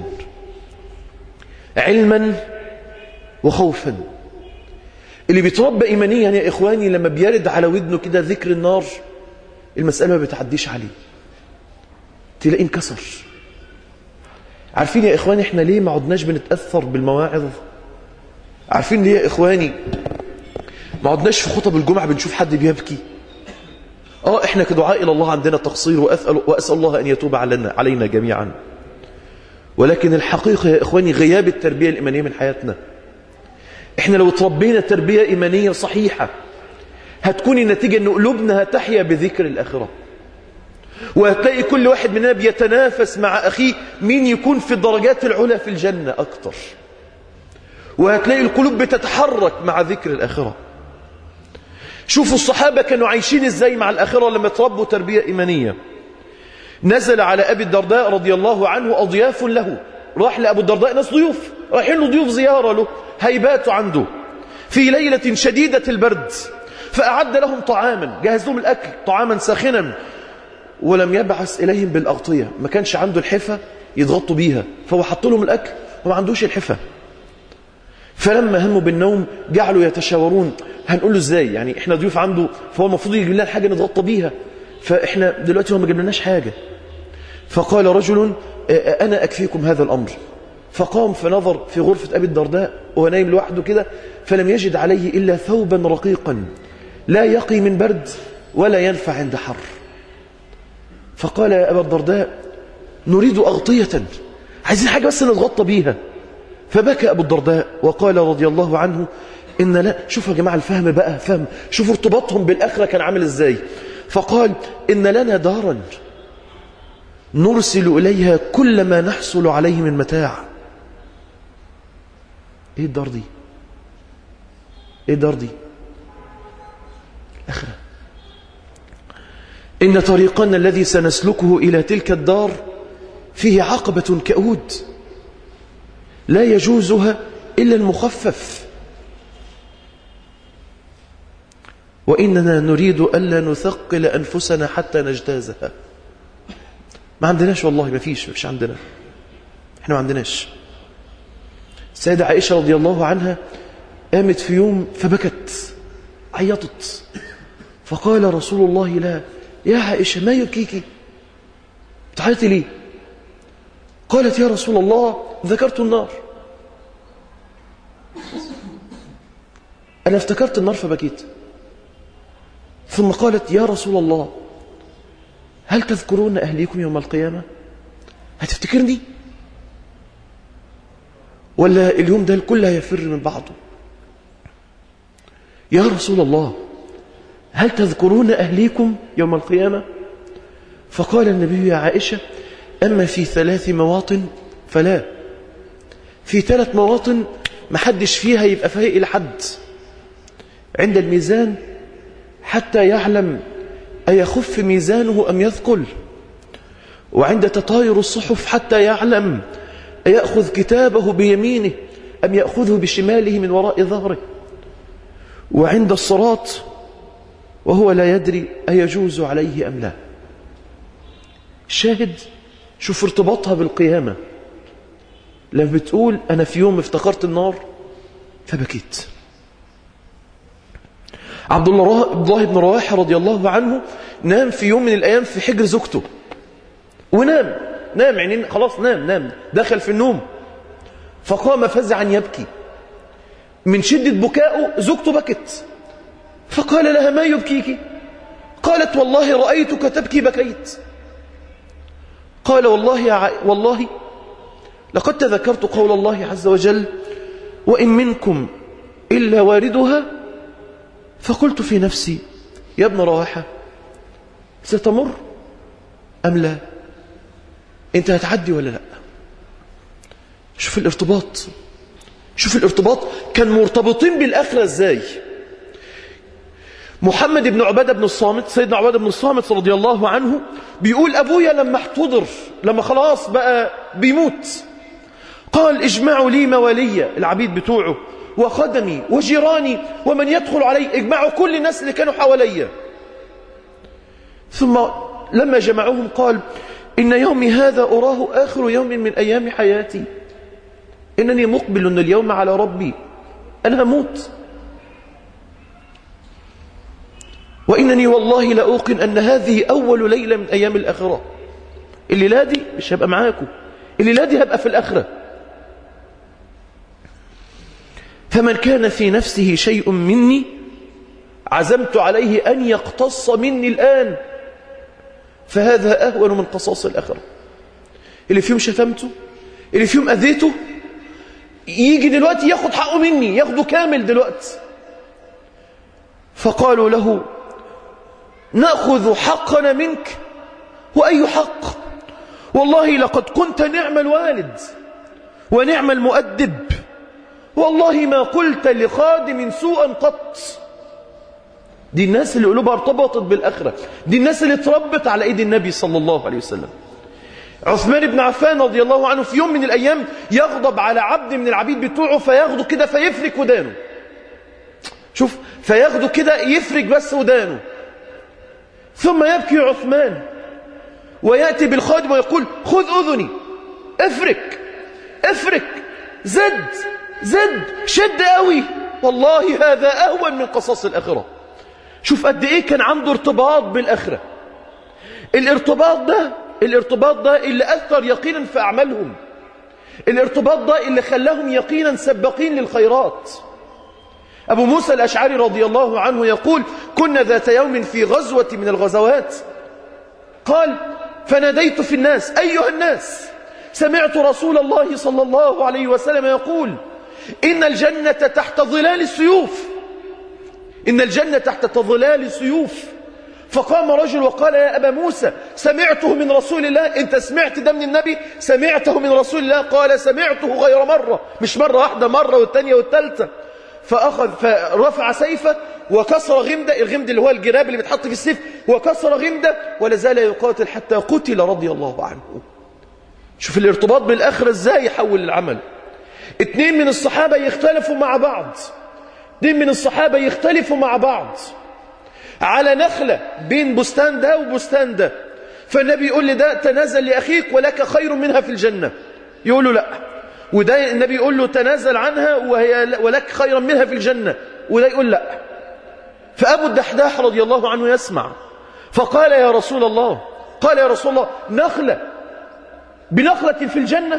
علما وخوفا اللي بيتربى إيمانيا يا إخواني لما بيرد على ودنه كده ذكر النار المسألة ما بتعديش عليه تلاقيه انكسر عارفين يا إخواني إحنا ليه ما عدناش بنتأثر بالمواعظ عارفين ليه يا إخواني ما عدناش في خطب الجمعة بنشوف حد بيبكي آه إحنا كدعاء إلى الله عندنا تقصير وأسأل, وأسأل الله أن يتوب علينا, علينا جميعا ولكن الحقيقة يا إخواني غياب التربية الإيمانية من حياتنا إحنا لو تربينا تربية إيمانية صحيحة هتكون النتيجة أن قلوبنا هتحيا بذكر الآخرة وهتلاقي كل واحد مننا بيتنافس مع أخيه مين يكون في الدرجات العلى في الجنة أكتر وهتلاقي القلوب بتتحرك مع ذكر الآخرة شوفوا الصحابة كانوا عايشين ازاي مع الآخرة لما تربوا تربية إيمانية نزل على أبي الدرداء رضي الله عنه أضياف له راح لأبو الدرداء ناس ضيوف رايحين له ضيوف زيارة له هيبات عنده في ليلة شديدة البرد فأعد لهم طعاما جهز لهم الأكل طعاما ساخنا ولم يبعث إليهم بالأغطية ما كانش عنده الحفة يضغطوا بيها فهو حط لهم الأكل وما عندوش الحفة فلما هموا بالنوم جعلوا يتشاورون هنقول له ازاي يعني احنا ضيوف عنده فهو المفروض يجيب لنا حاجة نتغطى بيها فاحنا دلوقتي هو ما جابلناش حاجة فقال رجل أنا أكفيكم هذا الأمر فقام فنظر في غرفة أبي الدرداء وهو نايم لوحده كده فلم يجد عليه إلا ثوبا رقيقا لا يقي من برد ولا ينفع عند حر فقال يا أبا الدرداء نريد أغطية عايزين حاجة بس نتغطى بيها فبكى أبو الدرداء وقال رضي الله عنه إن لا شوفوا يا جماعة الفهم بقى فهم شوفوا ارتباطهم بالآخرة كان عامل إزاي فقال إن لنا دارا نرسل إليها كل ما نحصل عليه من متاع إيه الدار دي إيه الدار دي آخرة إن طريقنا الذي سنسلكه إلى تلك الدار فيه عقبة كأود لا يجوزها إلا المخفف وإننا نريد ألا نثقل أنفسنا حتى نجتازها ما عندناش والله ما فيش ما فيش عندنا احنا ما عندناش السيدة عائشة رضي الله عنها قامت في يوم فبكت عيطت فقال رسول الله لا يا عائشة ما يبكيك بتعيطي ليه قالت يا رسول الله ذكرت النار أنا افتكرت النار فبكيت ثم قالت يا رسول الله هل تذكرون أهليكم يوم القيامة هتفتكرني ولا اليوم ده الكل هيفر من بعضه يا رسول الله هل تذكرون أهليكم يوم القيامة فقال النبي يا عائشة أما في ثلاث مواطن فلا في ثلاث مواطن محدش فيها يبقى فايق إلى حد عند الميزان حتى يعلم أيخف ميزانه أم يثقل وعند تطاير الصحف حتى يعلم أيأخذ كتابه بيمينه أم يأخذه بشماله من وراء ظهره وعند الصراط وهو لا يدري أيجوز عليه أم لا شاهد شوف ارتباطها بالقيامة لما بتقول أنا في يوم افتكرت النار فبكيت عبد الله بن رواحة رضي الله عنه نام في يوم من الأيام في حجر زوجته ونام نام يعني خلاص نام نام دخل في النوم فقام فزعا يبكي من شدة بكائه زوجته بكت فقال لها ما يبكيك قالت والله رأيتك تبكي بكيت قال والله يا ع... والله لقد تذكرت قول الله عز وجل وإن منكم إلا واردها فقلت في نفسي يا ابن رواحة ستمر أم لا أنت هتعدي ولا لا شوف الارتباط شوف الارتباط كان مرتبطين بالآخرة ازاي محمد بن عبادة بن الصامت سيدنا عبادة بن الصامت رضي الله عنه بيقول أبويا لما احتضر لما خلاص بقى بيموت قال اجمعوا لي موالية العبيد بتوعه وخدمي وجيراني ومن يدخل علي اجمعوا كل الناس اللي كانوا حواليا ثم لما جمعوهم قال إن يومي هذا أراه آخر يوم من أيام حياتي إنني مقبل اليوم على ربي أنا هموت وإنني والله لأوقن أن هذه أول ليلة من أيام الآخرة الليلة دي مش هبقى معاكم الليلة دي هبقى في الآخرة فمن كان في نفسه شيء مني عزمت عليه أن يقتص مني الآن فهذا أهون من قصاص الآخرة اللي فيهم شتمته اللي فيهم أذيته يجي دلوقتي ياخد حقه مني ياخده كامل دلوقتي فقالوا له نأخذ حقنا منك وأي حق والله لقد كنت نعم الوالد ونعم المؤدب والله ما قلت لخادم سوءا قط دي الناس اللي قلوبها ارتبطت بالآخرة دي الناس اللي اتربت على ايد النبي صلى الله عليه وسلم عثمان بن عفان رضي الله عنه في يوم من الأيام يغضب على عبد من العبيد بتوعه فياخده كده فيفرك ودانه شوف فياخده كده يفرك بس ودانه ثم يبكي عثمان ويأتي بالخادم ويقول خذ أذني افرك افرك زد زد شد قوي والله هذا أهون من قصص الآخرة شوف قد إيه كان عنده ارتباط بالآخرة الارتباط ده الارتباط ده اللي أثر يقينا في أعمالهم الارتباط ده اللي خلاهم يقينا سباقين للخيرات أبو موسى الأشعري رضي الله عنه يقول كنا ذات يوم في غزوة من الغزوات قال فناديت في الناس أيها الناس سمعت رسول الله صلى الله عليه وسلم يقول إن الجنة تحت ظلال السيوف إن الجنة تحت ظلال السيوف فقام رجل وقال يا أبا موسى سمعته من رسول الله أنت سمعت ده من النبي سمعته من رسول الله قال سمعته غير مرة مش مرة واحدة مرة والثانية والثالثة فأخذ فرفع سيفه وكسر غمدة الغمد اللي هو الجراب اللي بيتحط في السيف وكسر غمدة ولا زال يقاتل حتى قتل رضي الله عنه شوف الارتباط بالآخرة ازاي يحول العمل اتنين من الصحابة يختلفوا مع بعض اتنين من الصحابة يختلفوا مع بعض على نخلة بين بستان ده وبستان ده فالنبي يقول لي ده تنازل لأخيك ولك خير منها في الجنة يقول له لا وده النبي يقول له تنازل عنها وهي ولك خيرا منها في الجنة وده يقول لا فأبو الدحداح رضي الله عنه يسمع فقال يا رسول الله قال يا رسول الله نخلة بنخلة في الجنة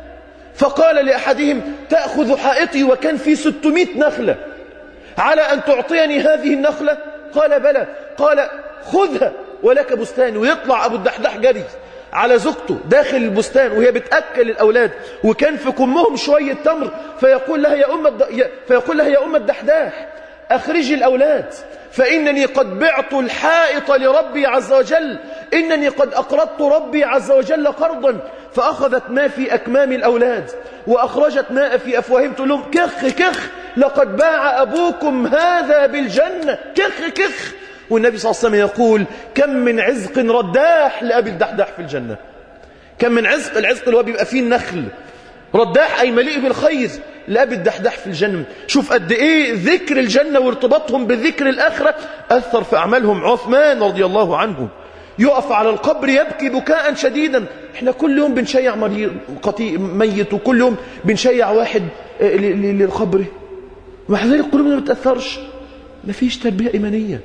فقال لأحدهم تأخذ حائطي وكان في ستمائة نخلة على أن تعطيني هذه النخلة قال بلى قال خذها ولك بستان ويطلع أبو الدحداح جري على زوجته داخل البستان وهي بتأكل الأولاد وكان في كمهم شوية تمر فيقول لها يا أم الد... فيقول لها يا أم الدحداح أخرجي الأولاد فإنني قد بعت الحائط لربي عز وجل إنني قد أقرضت ربي عز وجل قرضا فأخذت ما في أكمام الأولاد وأخرجت ماء في أفواههم تقول لهم كخ كخ لقد باع أبوكم هذا بالجنة كخ كخ والنبي صلى الله عليه وسلم يقول كم من عزق رداح لأبي الدحداح في الجنة كم من عزق العزق اللي هو بيبقى فيه النخل رداح أي مليء بالخير لأبي الدحداح في الجنة شوف قد إيه ذكر الجنة وارتباطهم بذكر الآخرة أثر في أعمالهم عثمان رضي الله عنه يقف على القبر يبكي بكاء شديدا احنا كل يوم بنشيع مريض قطيع ميت وكل يوم بنشيع واحد للقبر ومع ذلك قلوبنا ما بتأثرش مفيش تربية إيمانية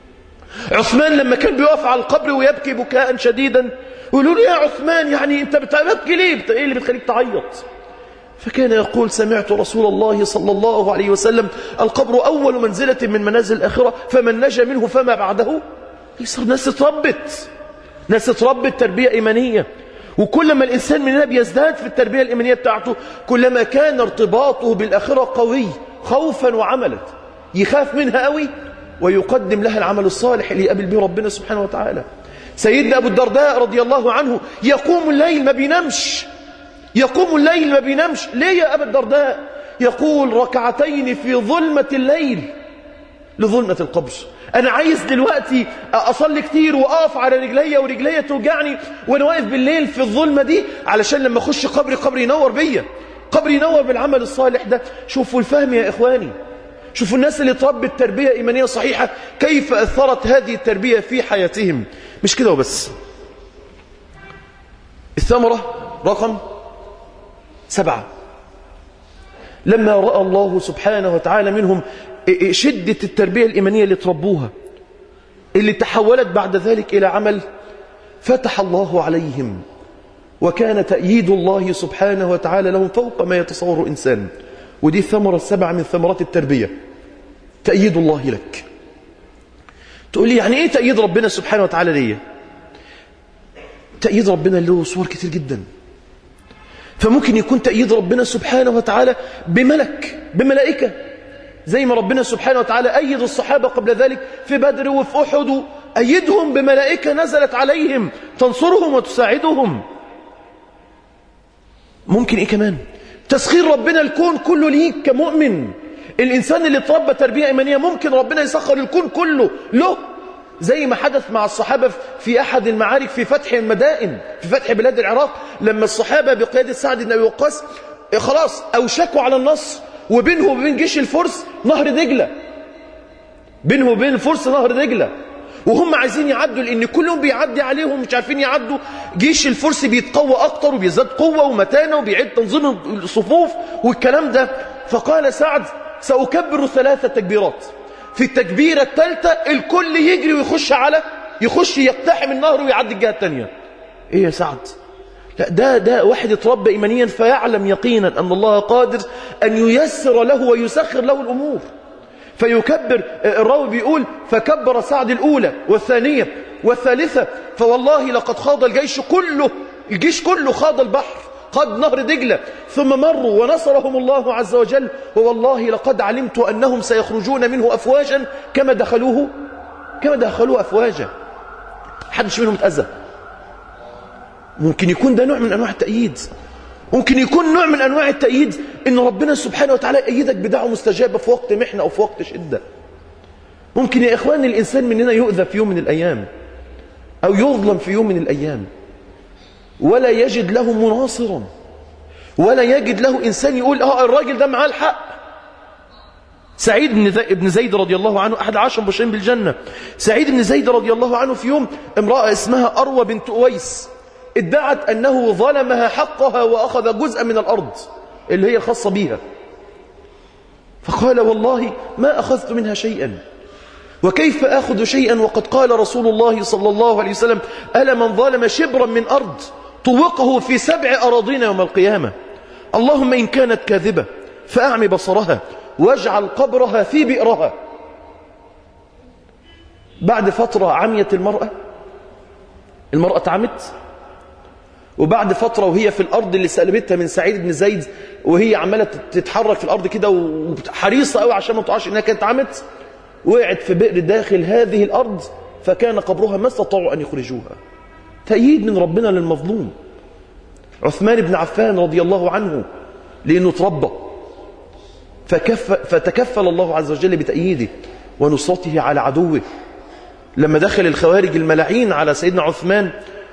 عثمان لما كان بيقف على القبر ويبكي بكاء شديدا يقولوا له يا عثمان يعني انت بتبكي ليه ايه اللي بتخليك تعيط فكان يقول سمعت رسول الله صلى الله عليه وسلم القبر أول منزلة من منازل الآخرة فمن نجا منه فما بعده يصير ناس اتربت ناس اتربت تربية إيمانية وكلما الإنسان مننا بيزداد في التربية الإيمانية بتاعته كلما كان ارتباطه بالآخرة قوي خوفا وعملا يخاف منها قوي ويقدم لها العمل الصالح اللي يقابل به ربنا سبحانه وتعالى سيدنا أبو الدرداء رضي الله عنه يقوم الليل ما بينامش يقوم الليل ما بينامش ليه يا أبا الدرداء يقول ركعتين في ظلمة الليل لظلمة القبر أنا عايز دلوقتي أصلي كتير وأقف على رجليا ورجليا توجعني وأنا واقف بالليل في الظلمة دي علشان لما أخش قبري قبري ينور بيا قبري ينور بالعمل الصالح ده شوفوا الفهم يا إخواني شوفوا الناس اللي تربت تربية إيمانية صحيحة كيف أثرت هذه التربية في حياتهم مش كده وبس الثمرة رقم سبعة لما رأى الله سبحانه وتعالى منهم شدة التربية الإيمانية اللي تربوها اللي تحولت بعد ذلك إلى عمل فتح الله عليهم وكان تأييد الله سبحانه وتعالى لهم فوق ما يتصور إنسان ودي الثمرة السبعة من ثمرات التربية تأييد الله لك تقول لي يعني ايه تأييد ربنا سبحانه وتعالى ليا تأييد ربنا له صور كتير جدا فممكن يكون تأييد ربنا سبحانه وتعالى بملك بملائكة زي ما ربنا سبحانه وتعالى أيد الصحابة قبل ذلك في بدر وفي أحد أيدهم بملائكة نزلت عليهم تنصرهم وتساعدهم ممكن إيه كمان تسخير ربنا الكون كله ليك كمؤمن الإنسان اللي تربى تربية إيمانية ممكن ربنا يسخر الكون كله له زي ما حدث مع الصحابة في أحد المعارك في فتح المدائن في فتح بلاد العراق لما الصحابة بقيادة سعد بن أبي وقاص خلاص أوشكوا على النصر وبينه وبين جيش الفرس نهر دجلة بينه وبين الفرس نهر دجلة وهم عايزين يعدوا لأن كلهم بيعدي عليهم مش عارفين يعدوا جيش الفرس بيتقوى أكتر وبيزداد قوة ومتانة وبيعيد تنظيم الصفوف والكلام ده فقال سعد سأكبر ثلاثة تكبيرات في التكبيرة الثالثة الكل يجري ويخش على يخش يقتحم النهر ويعدي الجهة الثانية ايه يا سعد لا ده ده واحد اتربى ايمانيا فيعلم يقينا ان الله قادر ان ييسر له ويسخر له الامور فيكبر الراوي بيقول فكبر سعد الاولى والثانيه والثالثه فوالله لقد خاض الجيش كله الجيش كله خاض البحر قد نهر دجلة ثم مروا ونصرهم الله عز وجل ووالله لقد علمت أنهم سيخرجون منه أفواجا كما دخلوه كما دخلوه أفواجا حدش منهم اتأذى ممكن يكون ده نوع من أنواع التأييد ممكن يكون نوع من أنواع التأييد إن ربنا سبحانه وتعالى يأيدك بدعوة مستجابة في وقت محنة أو في وقت شدة ممكن يا إخوان الإنسان مننا يؤذى في يوم من الأيام أو يظلم في يوم من الأيام ولا يجد له مناصرا ولا يجد له إنسان يقول اه الراجل ده معاه الحق سعيد بن زيد رضي الله عنه أحد عشر مبشرين بالجنة سعيد بن زيد رضي الله عنه في يوم امرأة اسمها أروى بنت أويس ادعت أنه ظلمها حقها وأخذ جزءا من الأرض اللي هي الخاصة بيها فقال والله ما أخذت منها شيئا وكيف أخذ شيئا وقد قال رسول الله صلى الله عليه وسلم ألا من ظلم شبرا من أرض طوقه في سبع أراضين يوم القيامة اللهم إن كانت كاذبة فأعمي بصرها واجعل قبرها في بئرها بعد فترة عميت المرأة المرأة عمت وبعد فترة وهي في الأرض اللي سلبتها من سعيد بن زيد وهي عمالة تتحرك في الأرض كده وحريصة قوي عشان ما تقعش إنها كانت عمت وقعت في بئر داخل هذه الأرض فكان قبرها ما استطاعوا أن يخرجوها تأييد من ربنا للمظلوم عثمان بن عفان رضي الله عنه لأنه تربى فكف فتكفل الله عز وجل بتأييده ونصرته على عدوه لما دخل الخوارج الملاعين على سيدنا عثمان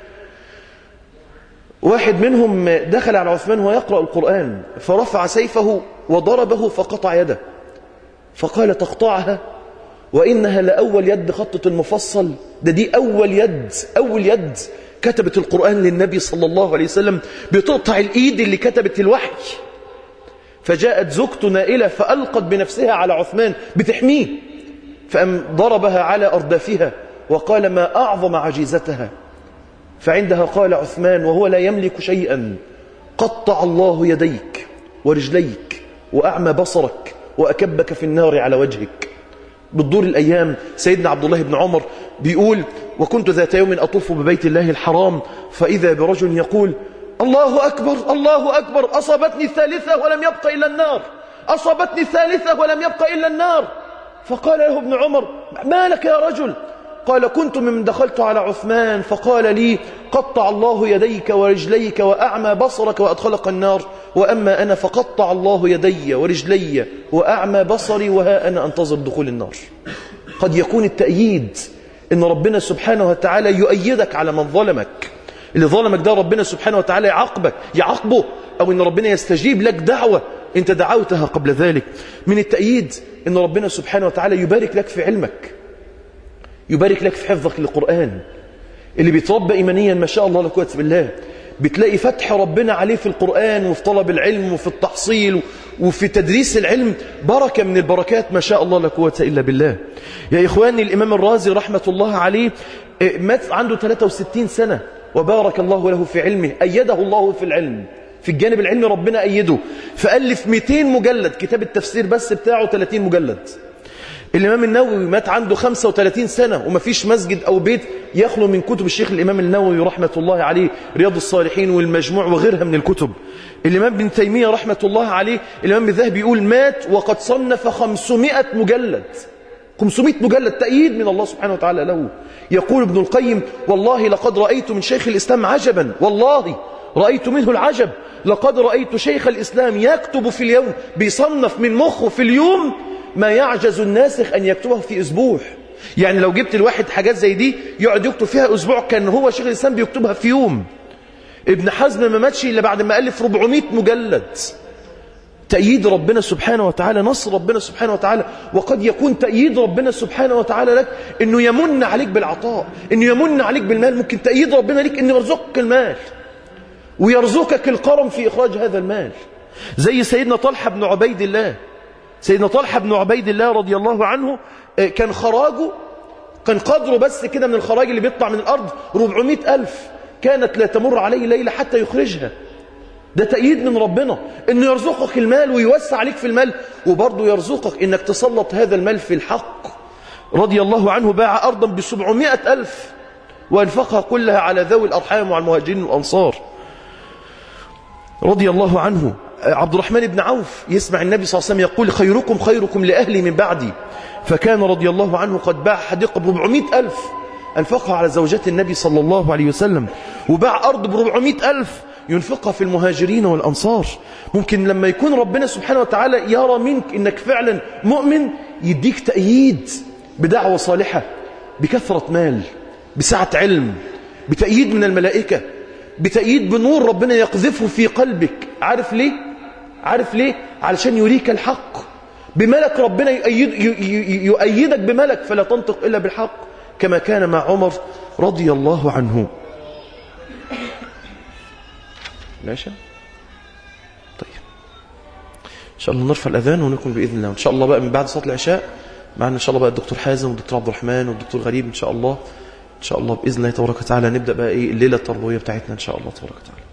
واحد منهم دخل على عثمان وهو يقرأ القرآن فرفع سيفه وضربه فقطع يده فقال تقطعها وإنها لأول يد خطة المفصل ده دي أول يد أول يد كتبت القرآن للنبي صلى الله عليه وسلم بتقطع الإيد اللي كتبت الوحي فجاءت زوجته نائلة فألقت بنفسها على عثمان بتحميه فأم ضربها على أردافها وقال ما أعظم عجيزتها فعندها قال عثمان وهو لا يملك شيئا قطع الله يديك ورجليك وأعمى بصرك وأكبك في النار على وجهك بتدور الأيام سيدنا عبد الله بن عمر بيقول وكنت ذات يوم أطوف ببيت الله الحرام فإذا برجل يقول الله أكبر الله أكبر أصابتني الثالثة ولم يبق إلا النار أصابتني الثالثة ولم يبق إلا النار فقال له ابن عمر ما لك يا رجل قال كنت من دخلت على عثمان فقال لي قطع الله يديك ورجليك وأعمى بصرك وأدخلك النار وأما أنا فقطع الله يدي ورجلي وأعمى بصري وها أنا أنتظر دخول النار قد يكون التأييد إن ربنا سبحانه وتعالى يؤيدك على من ظلمك اللي ظلمك ده ربنا سبحانه وتعالى يعاقبك يعاقبه أو إن ربنا يستجيب لك دعوة أنت دعوتها قبل ذلك من التأييد إن ربنا سبحانه وتعالى يبارك لك في علمك يبارك لك في حفظك للقرآن اللي بيتربى إيمانيا ما شاء الله لا قوه بالله بتلاقي فتح ربنا عليه في القرآن وفي طلب العلم وفي التحصيل وفي تدريس العلم بركة من البركات ما شاء الله لا قوه إلا بالله يا إخواني الإمام الرازي رحمة الله عليه مات عنده 63 سنة وبارك الله له في علمه أيده الله في العلم في الجانب العلمي ربنا أيده فألف 200 مجلد كتاب التفسير بس بتاعه 30 مجلد الإمام النووي مات عنده 35 سنة وما فيش مسجد أو بيت يخلو من كتب الشيخ الإمام النووي رحمة الله عليه رياض الصالحين والمجموع وغيرها من الكتب الإمام ابن تيمية رحمة الله عليه الإمام الذهبي يقول مات وقد صنف 500 مجلد 500 مجلد تأييد من الله سبحانه وتعالى له يقول ابن القيم والله لقد رأيت من شيخ الإسلام عجبا والله رأيت منه العجب لقد رأيت شيخ الإسلام يكتب في اليوم بيصنف من مخه في اليوم ما يعجز الناسخ أن يكتبه في أسبوع يعني لو جبت الواحد حاجات زي دي يقعد يكتب فيها أسبوع كان هو شيخ الإسلام بيكتبها في يوم ابن حزم ما ماتش إلا بعد ما ألف 400 مجلد تأييد ربنا سبحانه وتعالى نصر ربنا سبحانه وتعالى وقد يكون تأييد ربنا سبحانه وتعالى لك انه يمن عليك بالعطاء انه يمن عليك بالمال ممكن تأييد ربنا لك انه يرزقك المال ويرزقك القرم في إخراج هذا المال زي سيدنا طلحة بن عبيد الله سيدنا طلحة بن عبيد الله رضي الله عنه كان خراجه كان قدره بس كده من الخراج اللي بيطلع من الأرض 400 ألف كانت لا تمر عليه ليلة حتى يخرجها ده تأييد من ربنا انه يرزقك المال ويوسع عليك في المال وبرضه يرزقك انك تسلط هذا المال في الحق رضي الله عنه باع أرضا بسبعمائة ألف وانفقها كلها على ذوي الأرحام وعلى المهاجرين والأنصار رضي الله عنه عبد الرحمن بن عوف يسمع النبي صلى الله عليه وسلم يقول خيركم خيركم لأهلي من بعدي فكان رضي الله عنه قد باع حديقة بربعمائة ألف أنفقها على زوجات النبي صلى الله عليه وسلم وباع أرض بربعمائة ألف ينفقها في المهاجرين والأنصار ممكن لما يكون ربنا سبحانه وتعالى يرى منك إنك فعلا مؤمن يديك تأييد بدعوة صالحة بكثرة مال بسعة علم بتأييد من الملائكة بتأييد بنور ربنا يقذفه في قلبك عارف ليه؟ عارف ليه؟ علشان يريك الحق بملك ربنا يؤيد يؤيدك بملك فلا تنطق إلا بالحق كما كان مع عمر رضي الله عنه العشاء طيب ان شاء الله نرفع الاذان ونكمل باذن الله ان شاء الله بقى من بعد صلاه العشاء معنا ان شاء الله بقى الدكتور حازم والدكتور عبد الرحمن والدكتور غريب ان شاء الله ان شاء الله باذن الله تبارك وتعالى نبدا بقى ايه الليله التربويه بتاعتنا ان شاء الله تبارك وتعالى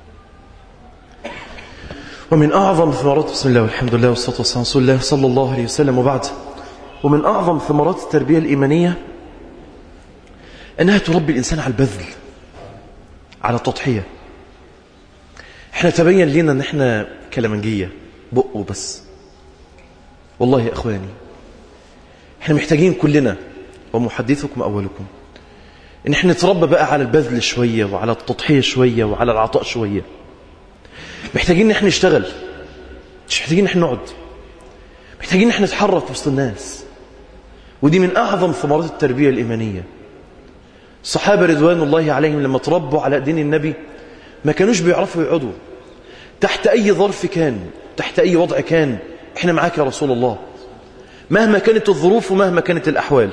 ومن اعظم ثمرات بسم الله والحمد لله والصلاه والسلام على رسول الله صلى الله عليه وسلم وبعد ومن اعظم ثمرات التربيه الايمانيه انها تربي الانسان على البذل على التضحيه احنا تبين لنا ان احنا كلامنجيه بق وبس والله يا اخواني احنا محتاجين كلنا ومحدثكم اولكم ان احنا نتربى بقى على البذل شويه وعلى التضحيه شويه وعلى العطاء شويه محتاجين ان احنا نشتغل مش محتاجين ان احنا نقعد محتاجين ان احنا نتحرك وسط الناس ودي من اعظم ثمرات التربيه الايمانيه الصحابه رضوان الله عليهم لما تربوا على دين النبي ما كانوش بيعرفوا يقعدوا تحت أي ظرف كان تحت أي وضع كان احنا معاك يا رسول الله مهما كانت الظروف ومهما كانت الأحوال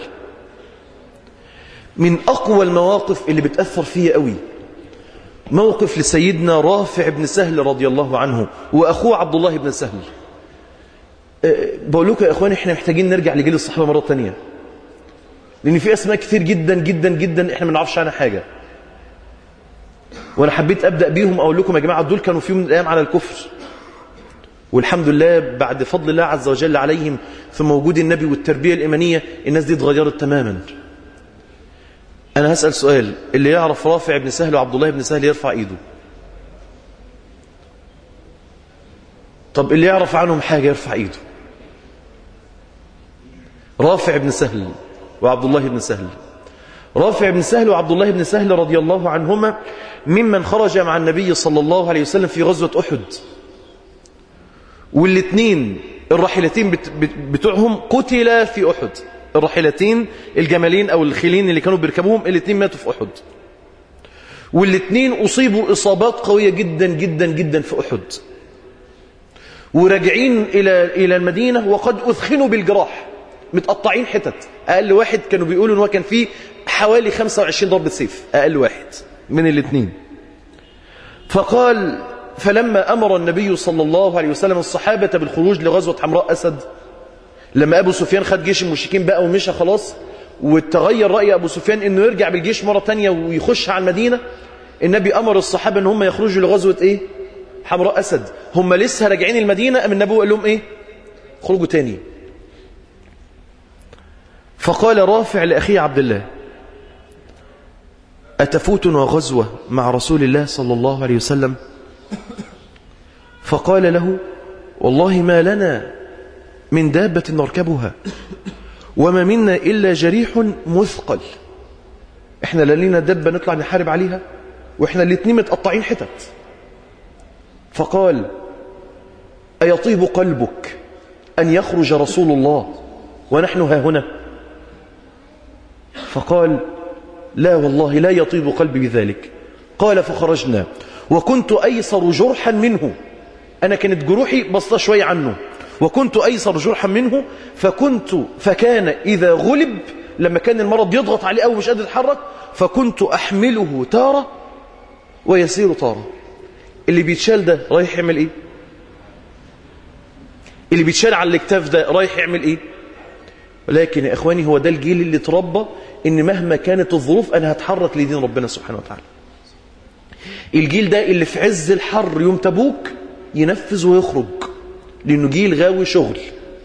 من أقوى المواقف اللي بتأثر فيا قوي موقف لسيدنا رافع بن سهل رضي الله عنه وأخوه عبد الله بن سهل أه بقول لكم يا إخواني احنا محتاجين نرجع لجيل الصحابة مرة تانية لأن في أسماء كثير جدا جدا جدا احنا ما نعرفش عنها حاجة وانا حبيت ابدا بيهم اقول لكم يا جماعه دول كانوا في يوم من الايام على الكفر والحمد لله بعد فضل الله عز وجل عليهم ثم وجود النبي والتربيه الايمانيه الناس دي اتغيرت تماما انا هسال سؤال اللي يعرف رافع بن سهل وعبد الله بن سهل يرفع ايده طب اللي يعرف عنهم حاجه يرفع ايده رافع بن سهل وعبد الله بن سهل رافع بن سهل وعبد الله بن سهل رضي الله عنهما ممن خرج مع النبي صلى الله عليه وسلم في غزوة أحد والاثنين الراحلتين بتوعهم قتلا في أحد الراحلتين الجمالين أو الخيلين اللي كانوا بيركبوهم الاثنين ماتوا في أحد والاثنين أصيبوا إصابات قوية جدا جدا جدا في أحد وراجعين إلى إلى المدينة وقد أثخنوا بالجراح متقطعين حتت أقل واحد كانوا بيقولوا إن هو كان فيه حوالي 25 ضربة سيف أقل واحد من الاثنين فقال فلما أمر النبي صلى الله عليه وسلم الصحابة بالخروج لغزوة حمراء أسد لما أبو سفيان خد جيش المشركين بقى ومشى خلاص وتغير رأي أبو سفيان أنه يرجع بالجيش مرة تانية ويخش على المدينة النبي أمر الصحابة ان هم يخرجوا لغزوة ايه حمراء أسد هم لسه راجعين المدينة أم النبي قال لهم ايه خرجوا تاني فقال رافع لأخيه عبد الله أتفوتنا غزوة مع رسول الله صلى الله عليه وسلم فقال له والله ما لنا من دابة نركبها وما منا إلا جريح مثقل احنا لا لنا دابة نطلع نحارب عليها واحنا الاتنين متقطعين حتت فقال أيطيب قلبك أن يخرج رسول الله ونحن ها هنا فقال لا والله لا يطيب قلبي بذلك قال فخرجنا وكنت أيسر جرحا منه أنا كانت جروحي بسطة شوية عنه وكنت أيسر جرحا منه فكنت فكان إذا غلب لما كان المرض يضغط عليه أو مش قادر يتحرك فكنت أحمله تارة ويسير تارة اللي بيتشال ده رايح يعمل إيه اللي بيتشال على الاكتاف ده رايح يعمل إيه ولكن يا إخواني هو ده الجيل اللي اتربى إن مهما كانت الظروف أنا هتحرك لدين ربنا سبحانه وتعالى الجيل ده اللي في عز الحر يوم تبوك ينفذ ويخرج لأنه جيل غاوي شغل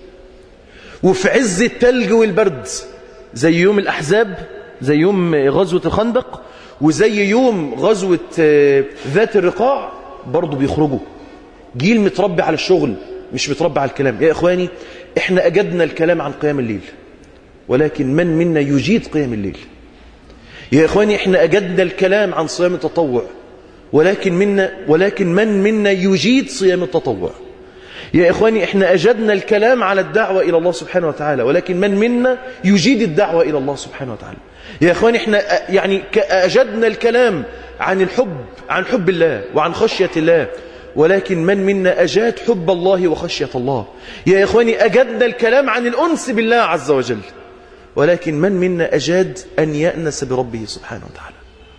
وفي عز التلج والبرد زي يوم الأحزاب زي يوم غزوة الخندق وزي يوم غزوة ذات الرقاع برضه بيخرجوا جيل متربي على الشغل مش متربي على الكلام يا إخواني إحنا أجدنا الكلام عن قيام الليل ولكن من منا يجيد قيام الليل يا إخواني إحنا أجدنا الكلام عن صيام التطوع ولكن منا ولكن من منا يجيد صيام التطوع يا إخواني إحنا أجدنا الكلام على الدعوة إلى الله سبحانه وتعالى ولكن من منا يجيد الدعوة إلى الله سبحانه وتعالى يا إخواني إحنا يعني أجدنا الكلام عن الحب عن حب الله وعن خشية الله ولكن من منا أجاد حب الله وخشية الله يا إخواني أجدنا الكلام عن الأنس بالله عز وجل ولكن من منا أجاد أن يأنس بربه سبحانه وتعالى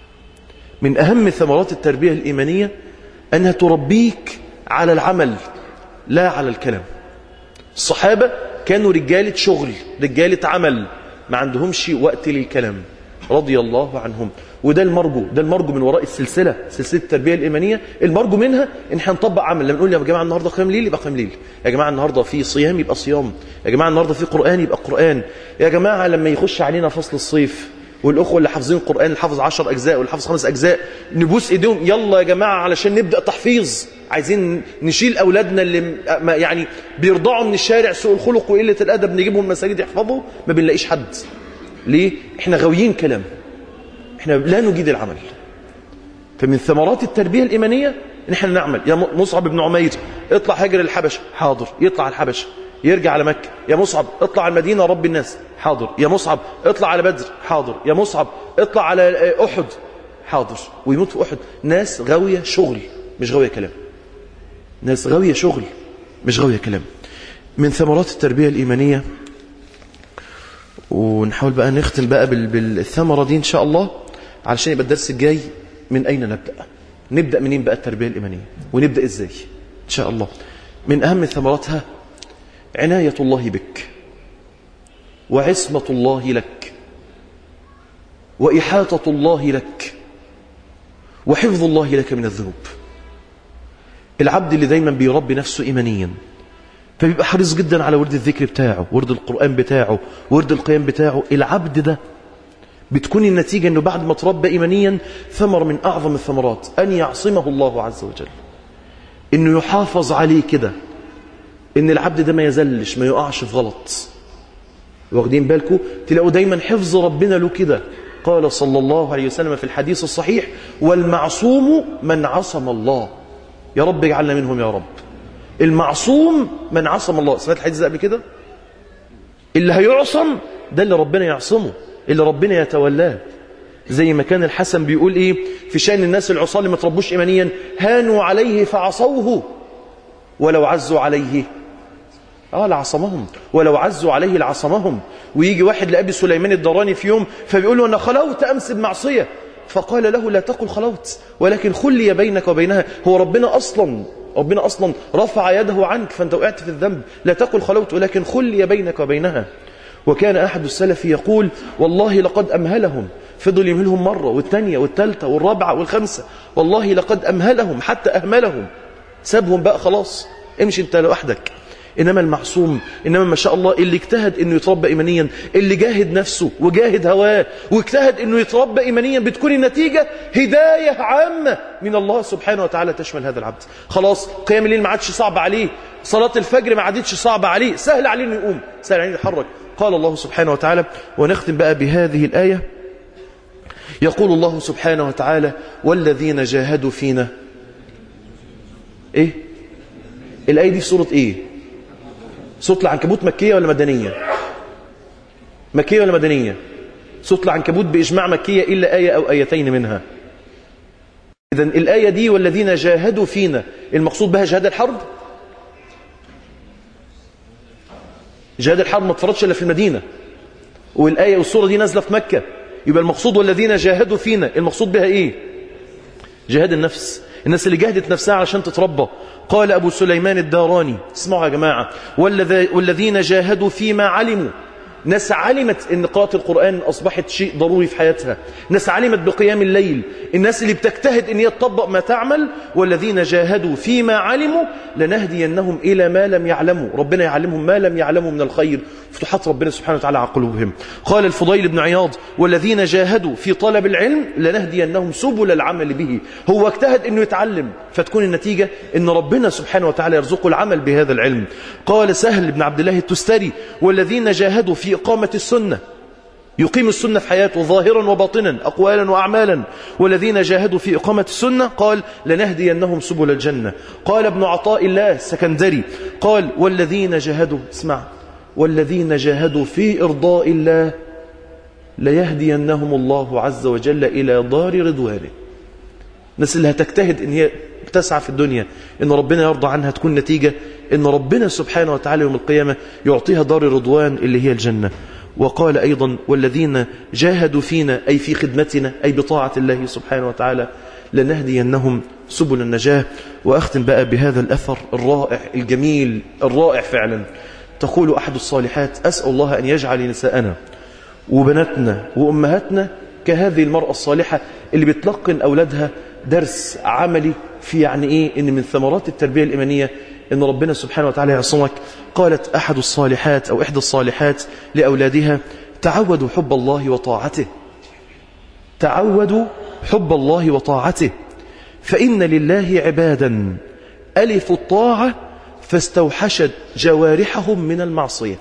من أهم ثمرات التربية الإيمانية أنها تربيك على العمل لا على الكلام الصحابة كانوا رجالة شغل رجالة عمل ما عندهمش وقت للكلام رضي الله عنهم وده المرجو ده المرجو من وراء السلسلة سلسلة التربية الإيمانية المرجو منها إن احنا نطبق عمل لما نقول يا جماعة النهاردة قيام ليل يبقى قيام ليل يا جماعة النهاردة في صيام يبقى صيام يا جماعة النهاردة في قرآن يبقى قرآن يا جماعة لما يخش علينا فصل الصيف والأخوة اللي حافظين القرآن اللي حافظ 10 أجزاء واللي حافظ خمس أجزاء نبوس إيديهم يلا يا جماعة علشان نبدأ تحفيظ عايزين نشيل أولادنا اللي يعني بيرضعوا من الشارع سوء الخلق وقلة الأدب نجيبهم المساجد يحفظوا ما بنلاقيش حد ليه؟ احنا غاويين كلام احنا لا نجيد العمل فمن ثمرات التربية الإيمانية ان احنا نعمل يا مصعب بن عمير اطلع هاجر الحبشة حاضر يطلع الحبشة يرجع على مكة يا مصعب اطلع على المدينة رب الناس حاضر يا مصعب اطلع على بدر حاضر يا مصعب اطلع على أحد حاضر ويموت في أحد ناس غاوية شغل مش غاوية كلام ناس غاوية شغل مش غاوية كلام من ثمرات التربية الإيمانية ونحاول بقى نختم بقى بالثمرة دي إن شاء الله علشان يبقى الدرس الجاي من أين نبدأ نبدأ منين بقى التربية الإيمانية ونبدأ إزاي إن شاء الله من أهم ثمراتها عناية الله بك وعصمة الله لك وإحاطة الله لك وحفظ الله لك من الذنوب العبد اللي دايما بيربي نفسه إيمانيا فبيبقى حريص جدا على ورد الذكر بتاعه ورد القرآن بتاعه ورد القيام بتاعه العبد ده بتكون النتيجة أنه بعد ما تربى إيمانيا ثمر من أعظم الثمرات أن يعصمه الله عز وجل أنه يحافظ عليه كده ان العبد ده ما يزلش ما يقعش في غلط واخدين بالكم تلاقوا دايما حفظ ربنا له كده قال صلى الله عليه وسلم في الحديث الصحيح والمعصوم من عصم الله يا رب اجعلنا منهم يا رب المعصوم من عصم الله سمعت الحديث ده قبل كده اللي هيعصم ده اللي ربنا يعصمه اللي ربنا يتولاه زي ما كان الحسن بيقول ايه في شأن الناس العصاة اللي ما تربوش ايمانيا هانوا عليه فعصوه ولو عزوا عليه اه لعصمهم ولو عزوا عليه لعصمهم ويجي واحد لأبي سليمان الدراني في يوم فبيقول له أنا خلوت أمس بمعصية فقال له لا تقل خلوت ولكن خلي بينك وبينها هو ربنا أصلا ربنا أصلا رفع يده عنك فأنت وقعت في الذنب لا تقل خلوت ولكن خلي بينك وبينها وكان أحد السلف يقول والله لقد أمهلهم فضل يمهلهم مرة والثانية والثالثة والرابعة والخامسة والله لقد أمهلهم حتى أهملهم سابهم بقى خلاص امشي انت لوحدك إنما المعصوم إنما ما شاء الله اللي اجتهد إنه يتربى إيمانيا اللي جاهد نفسه وجاهد هواه واجتهد إنه يتربى إيمانيا بتكون النتيجة هداية عامة من الله سبحانه وتعالى تشمل هذا العبد خلاص قيام الليل ما عادش صعب عليه صلاة الفجر ما عادتش صعبة عليه سهل عليه إنه يقوم سهل عليه يتحرك قال الله سبحانه وتعالى ونختم بقى بهذه الآية يقول الله سبحانه وتعالى والذين جاهدوا فينا ايه الآية دي في سورة ايه سورة العنكبوت مكية ولا مدنية مكية ولا مدنية سورة العنكبوت بإجماع مكية إلا آية أو آيتين منها إذا الآية دي والذين جاهدوا فينا المقصود بها جهاد الحرب جهاد الحرب ما تفرضش إلا في المدينة والآية والسورة دي نازلة في مكة يبقى المقصود والذين جاهدوا فينا المقصود بها إيه جهاد النفس الناس اللي جهدت نفسها علشان تتربى قال أبو سليمان الداراني اسمعوا يا جماعة والذين جاهدوا فيما علموا ناس علمت ان قراءة القرآن أصبحت شيء ضروري في حياتها ناس علمت بقيام الليل الناس اللي بتجتهد ان هي تطبق ما تعمل والذين جاهدوا فيما علموا لنهدينهم إلى ما لم يعلموا ربنا يعلمهم ما لم يعلموا من الخير فتحط ربنا سبحانه وتعالى على قلوبهم قال الفضيل بن عياض والذين جاهدوا في طلب العلم لنهدينهم سبل العمل به هو اجتهد انه يتعلم فتكون النتيجة ان ربنا سبحانه وتعالى يرزقه العمل بهذا العلم قال سهل بن عبد الله التستري والذين جاهدوا في إقامة السنة يقيم السنة في حياته ظاهرا وباطنا أقوالا وأعمالا والذين جاهدوا في إقامة السنة قال لنهدينهم سبل الجنة قال ابن عطاء الله السكندري قال والذين جاهدوا اسمع والذين جاهدوا في إرضاء الله ليهدينهم الله عز وجل إلى دار رضوانه الناس اللي هتجتهد ان هي تسعى في الدنيا ان ربنا يرضى عنها تكون نتيجة ان ربنا سبحانه وتعالى يوم القيامة يعطيها دار رضوان اللي هي الجنة وقال أيضا والذين جاهدوا فينا أي في خدمتنا أي بطاعة الله سبحانه وتعالى لنهدينهم سبل النجاة وأختم بقى بهذا الأثر الرائع الجميل الرائع فعلا تقول أحد الصالحات أسأل الله أن يجعل نساءنا وبناتنا وأمهاتنا كهذه المرأة الصالحة اللي بتلقن أولادها درس عملي في يعني إيه إن من ثمرات التربية الإيمانية إن ربنا سبحانه وتعالى يعصمك قالت أحد الصالحات أو إحدى الصالحات لأولادها تعودوا حب الله وطاعته تعودوا حب الله وطاعته فإن لله عبادا ألفوا الطاعة فاستوحشت جوارحهم من المعصية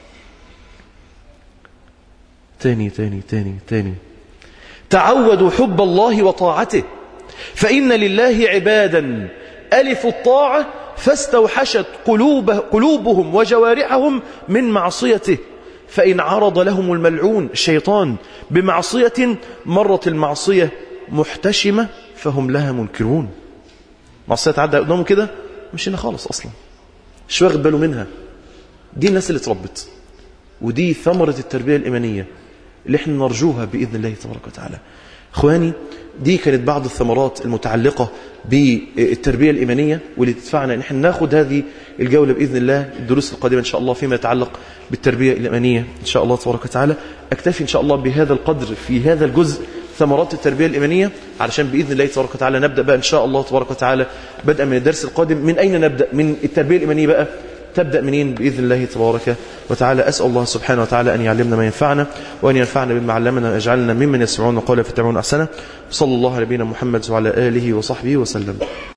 تاني تاني تاني تاني تعودوا حب الله وطاعته فإن لله عبادا ألفوا الطاعة فاستوحشت قلوب قلوبهم وجوارحهم من معصيته فإن عرض لهم الملعون الشيطان بمعصية مرت المعصية محتشمة فهم لها منكرون معصية تعدى قدامهم كده مش هنا خالص أصلا مش واخد باله منها دي الناس اللي اتربت ودي ثمرة التربية الإيمانية اللي احنا نرجوها بإذن الله تبارك وتعالى اخواني دي كانت بعض الثمرات المتعلقة بالتربية الإيمانية واللي تدفعنا ان احنا ناخد هذه الجولة بإذن الله الدروس القادمة إن شاء الله فيما يتعلق بالتربية الإيمانية إن شاء الله تبارك وتعالى أكتفي إن شاء الله بهذا القدر في هذا الجزء ثمرات التربية الإيمانية علشان بإذن الله تبارك وتعالى نبدأ بقى إن شاء الله تبارك وتعالى بدءا من الدرس القادم من أين نبدأ من التربية الإيمانية بقى تبدأ منين بإذن الله تبارك وتعالى أسأل الله سبحانه وتعالى أن يعلمنا ما ينفعنا وأن ينفعنا بما علمنا ويجعلنا ممن يسمعون وقال فتبعون أحسنه صلى الله على نبينا محمد وعلى آله وصحبه وسلم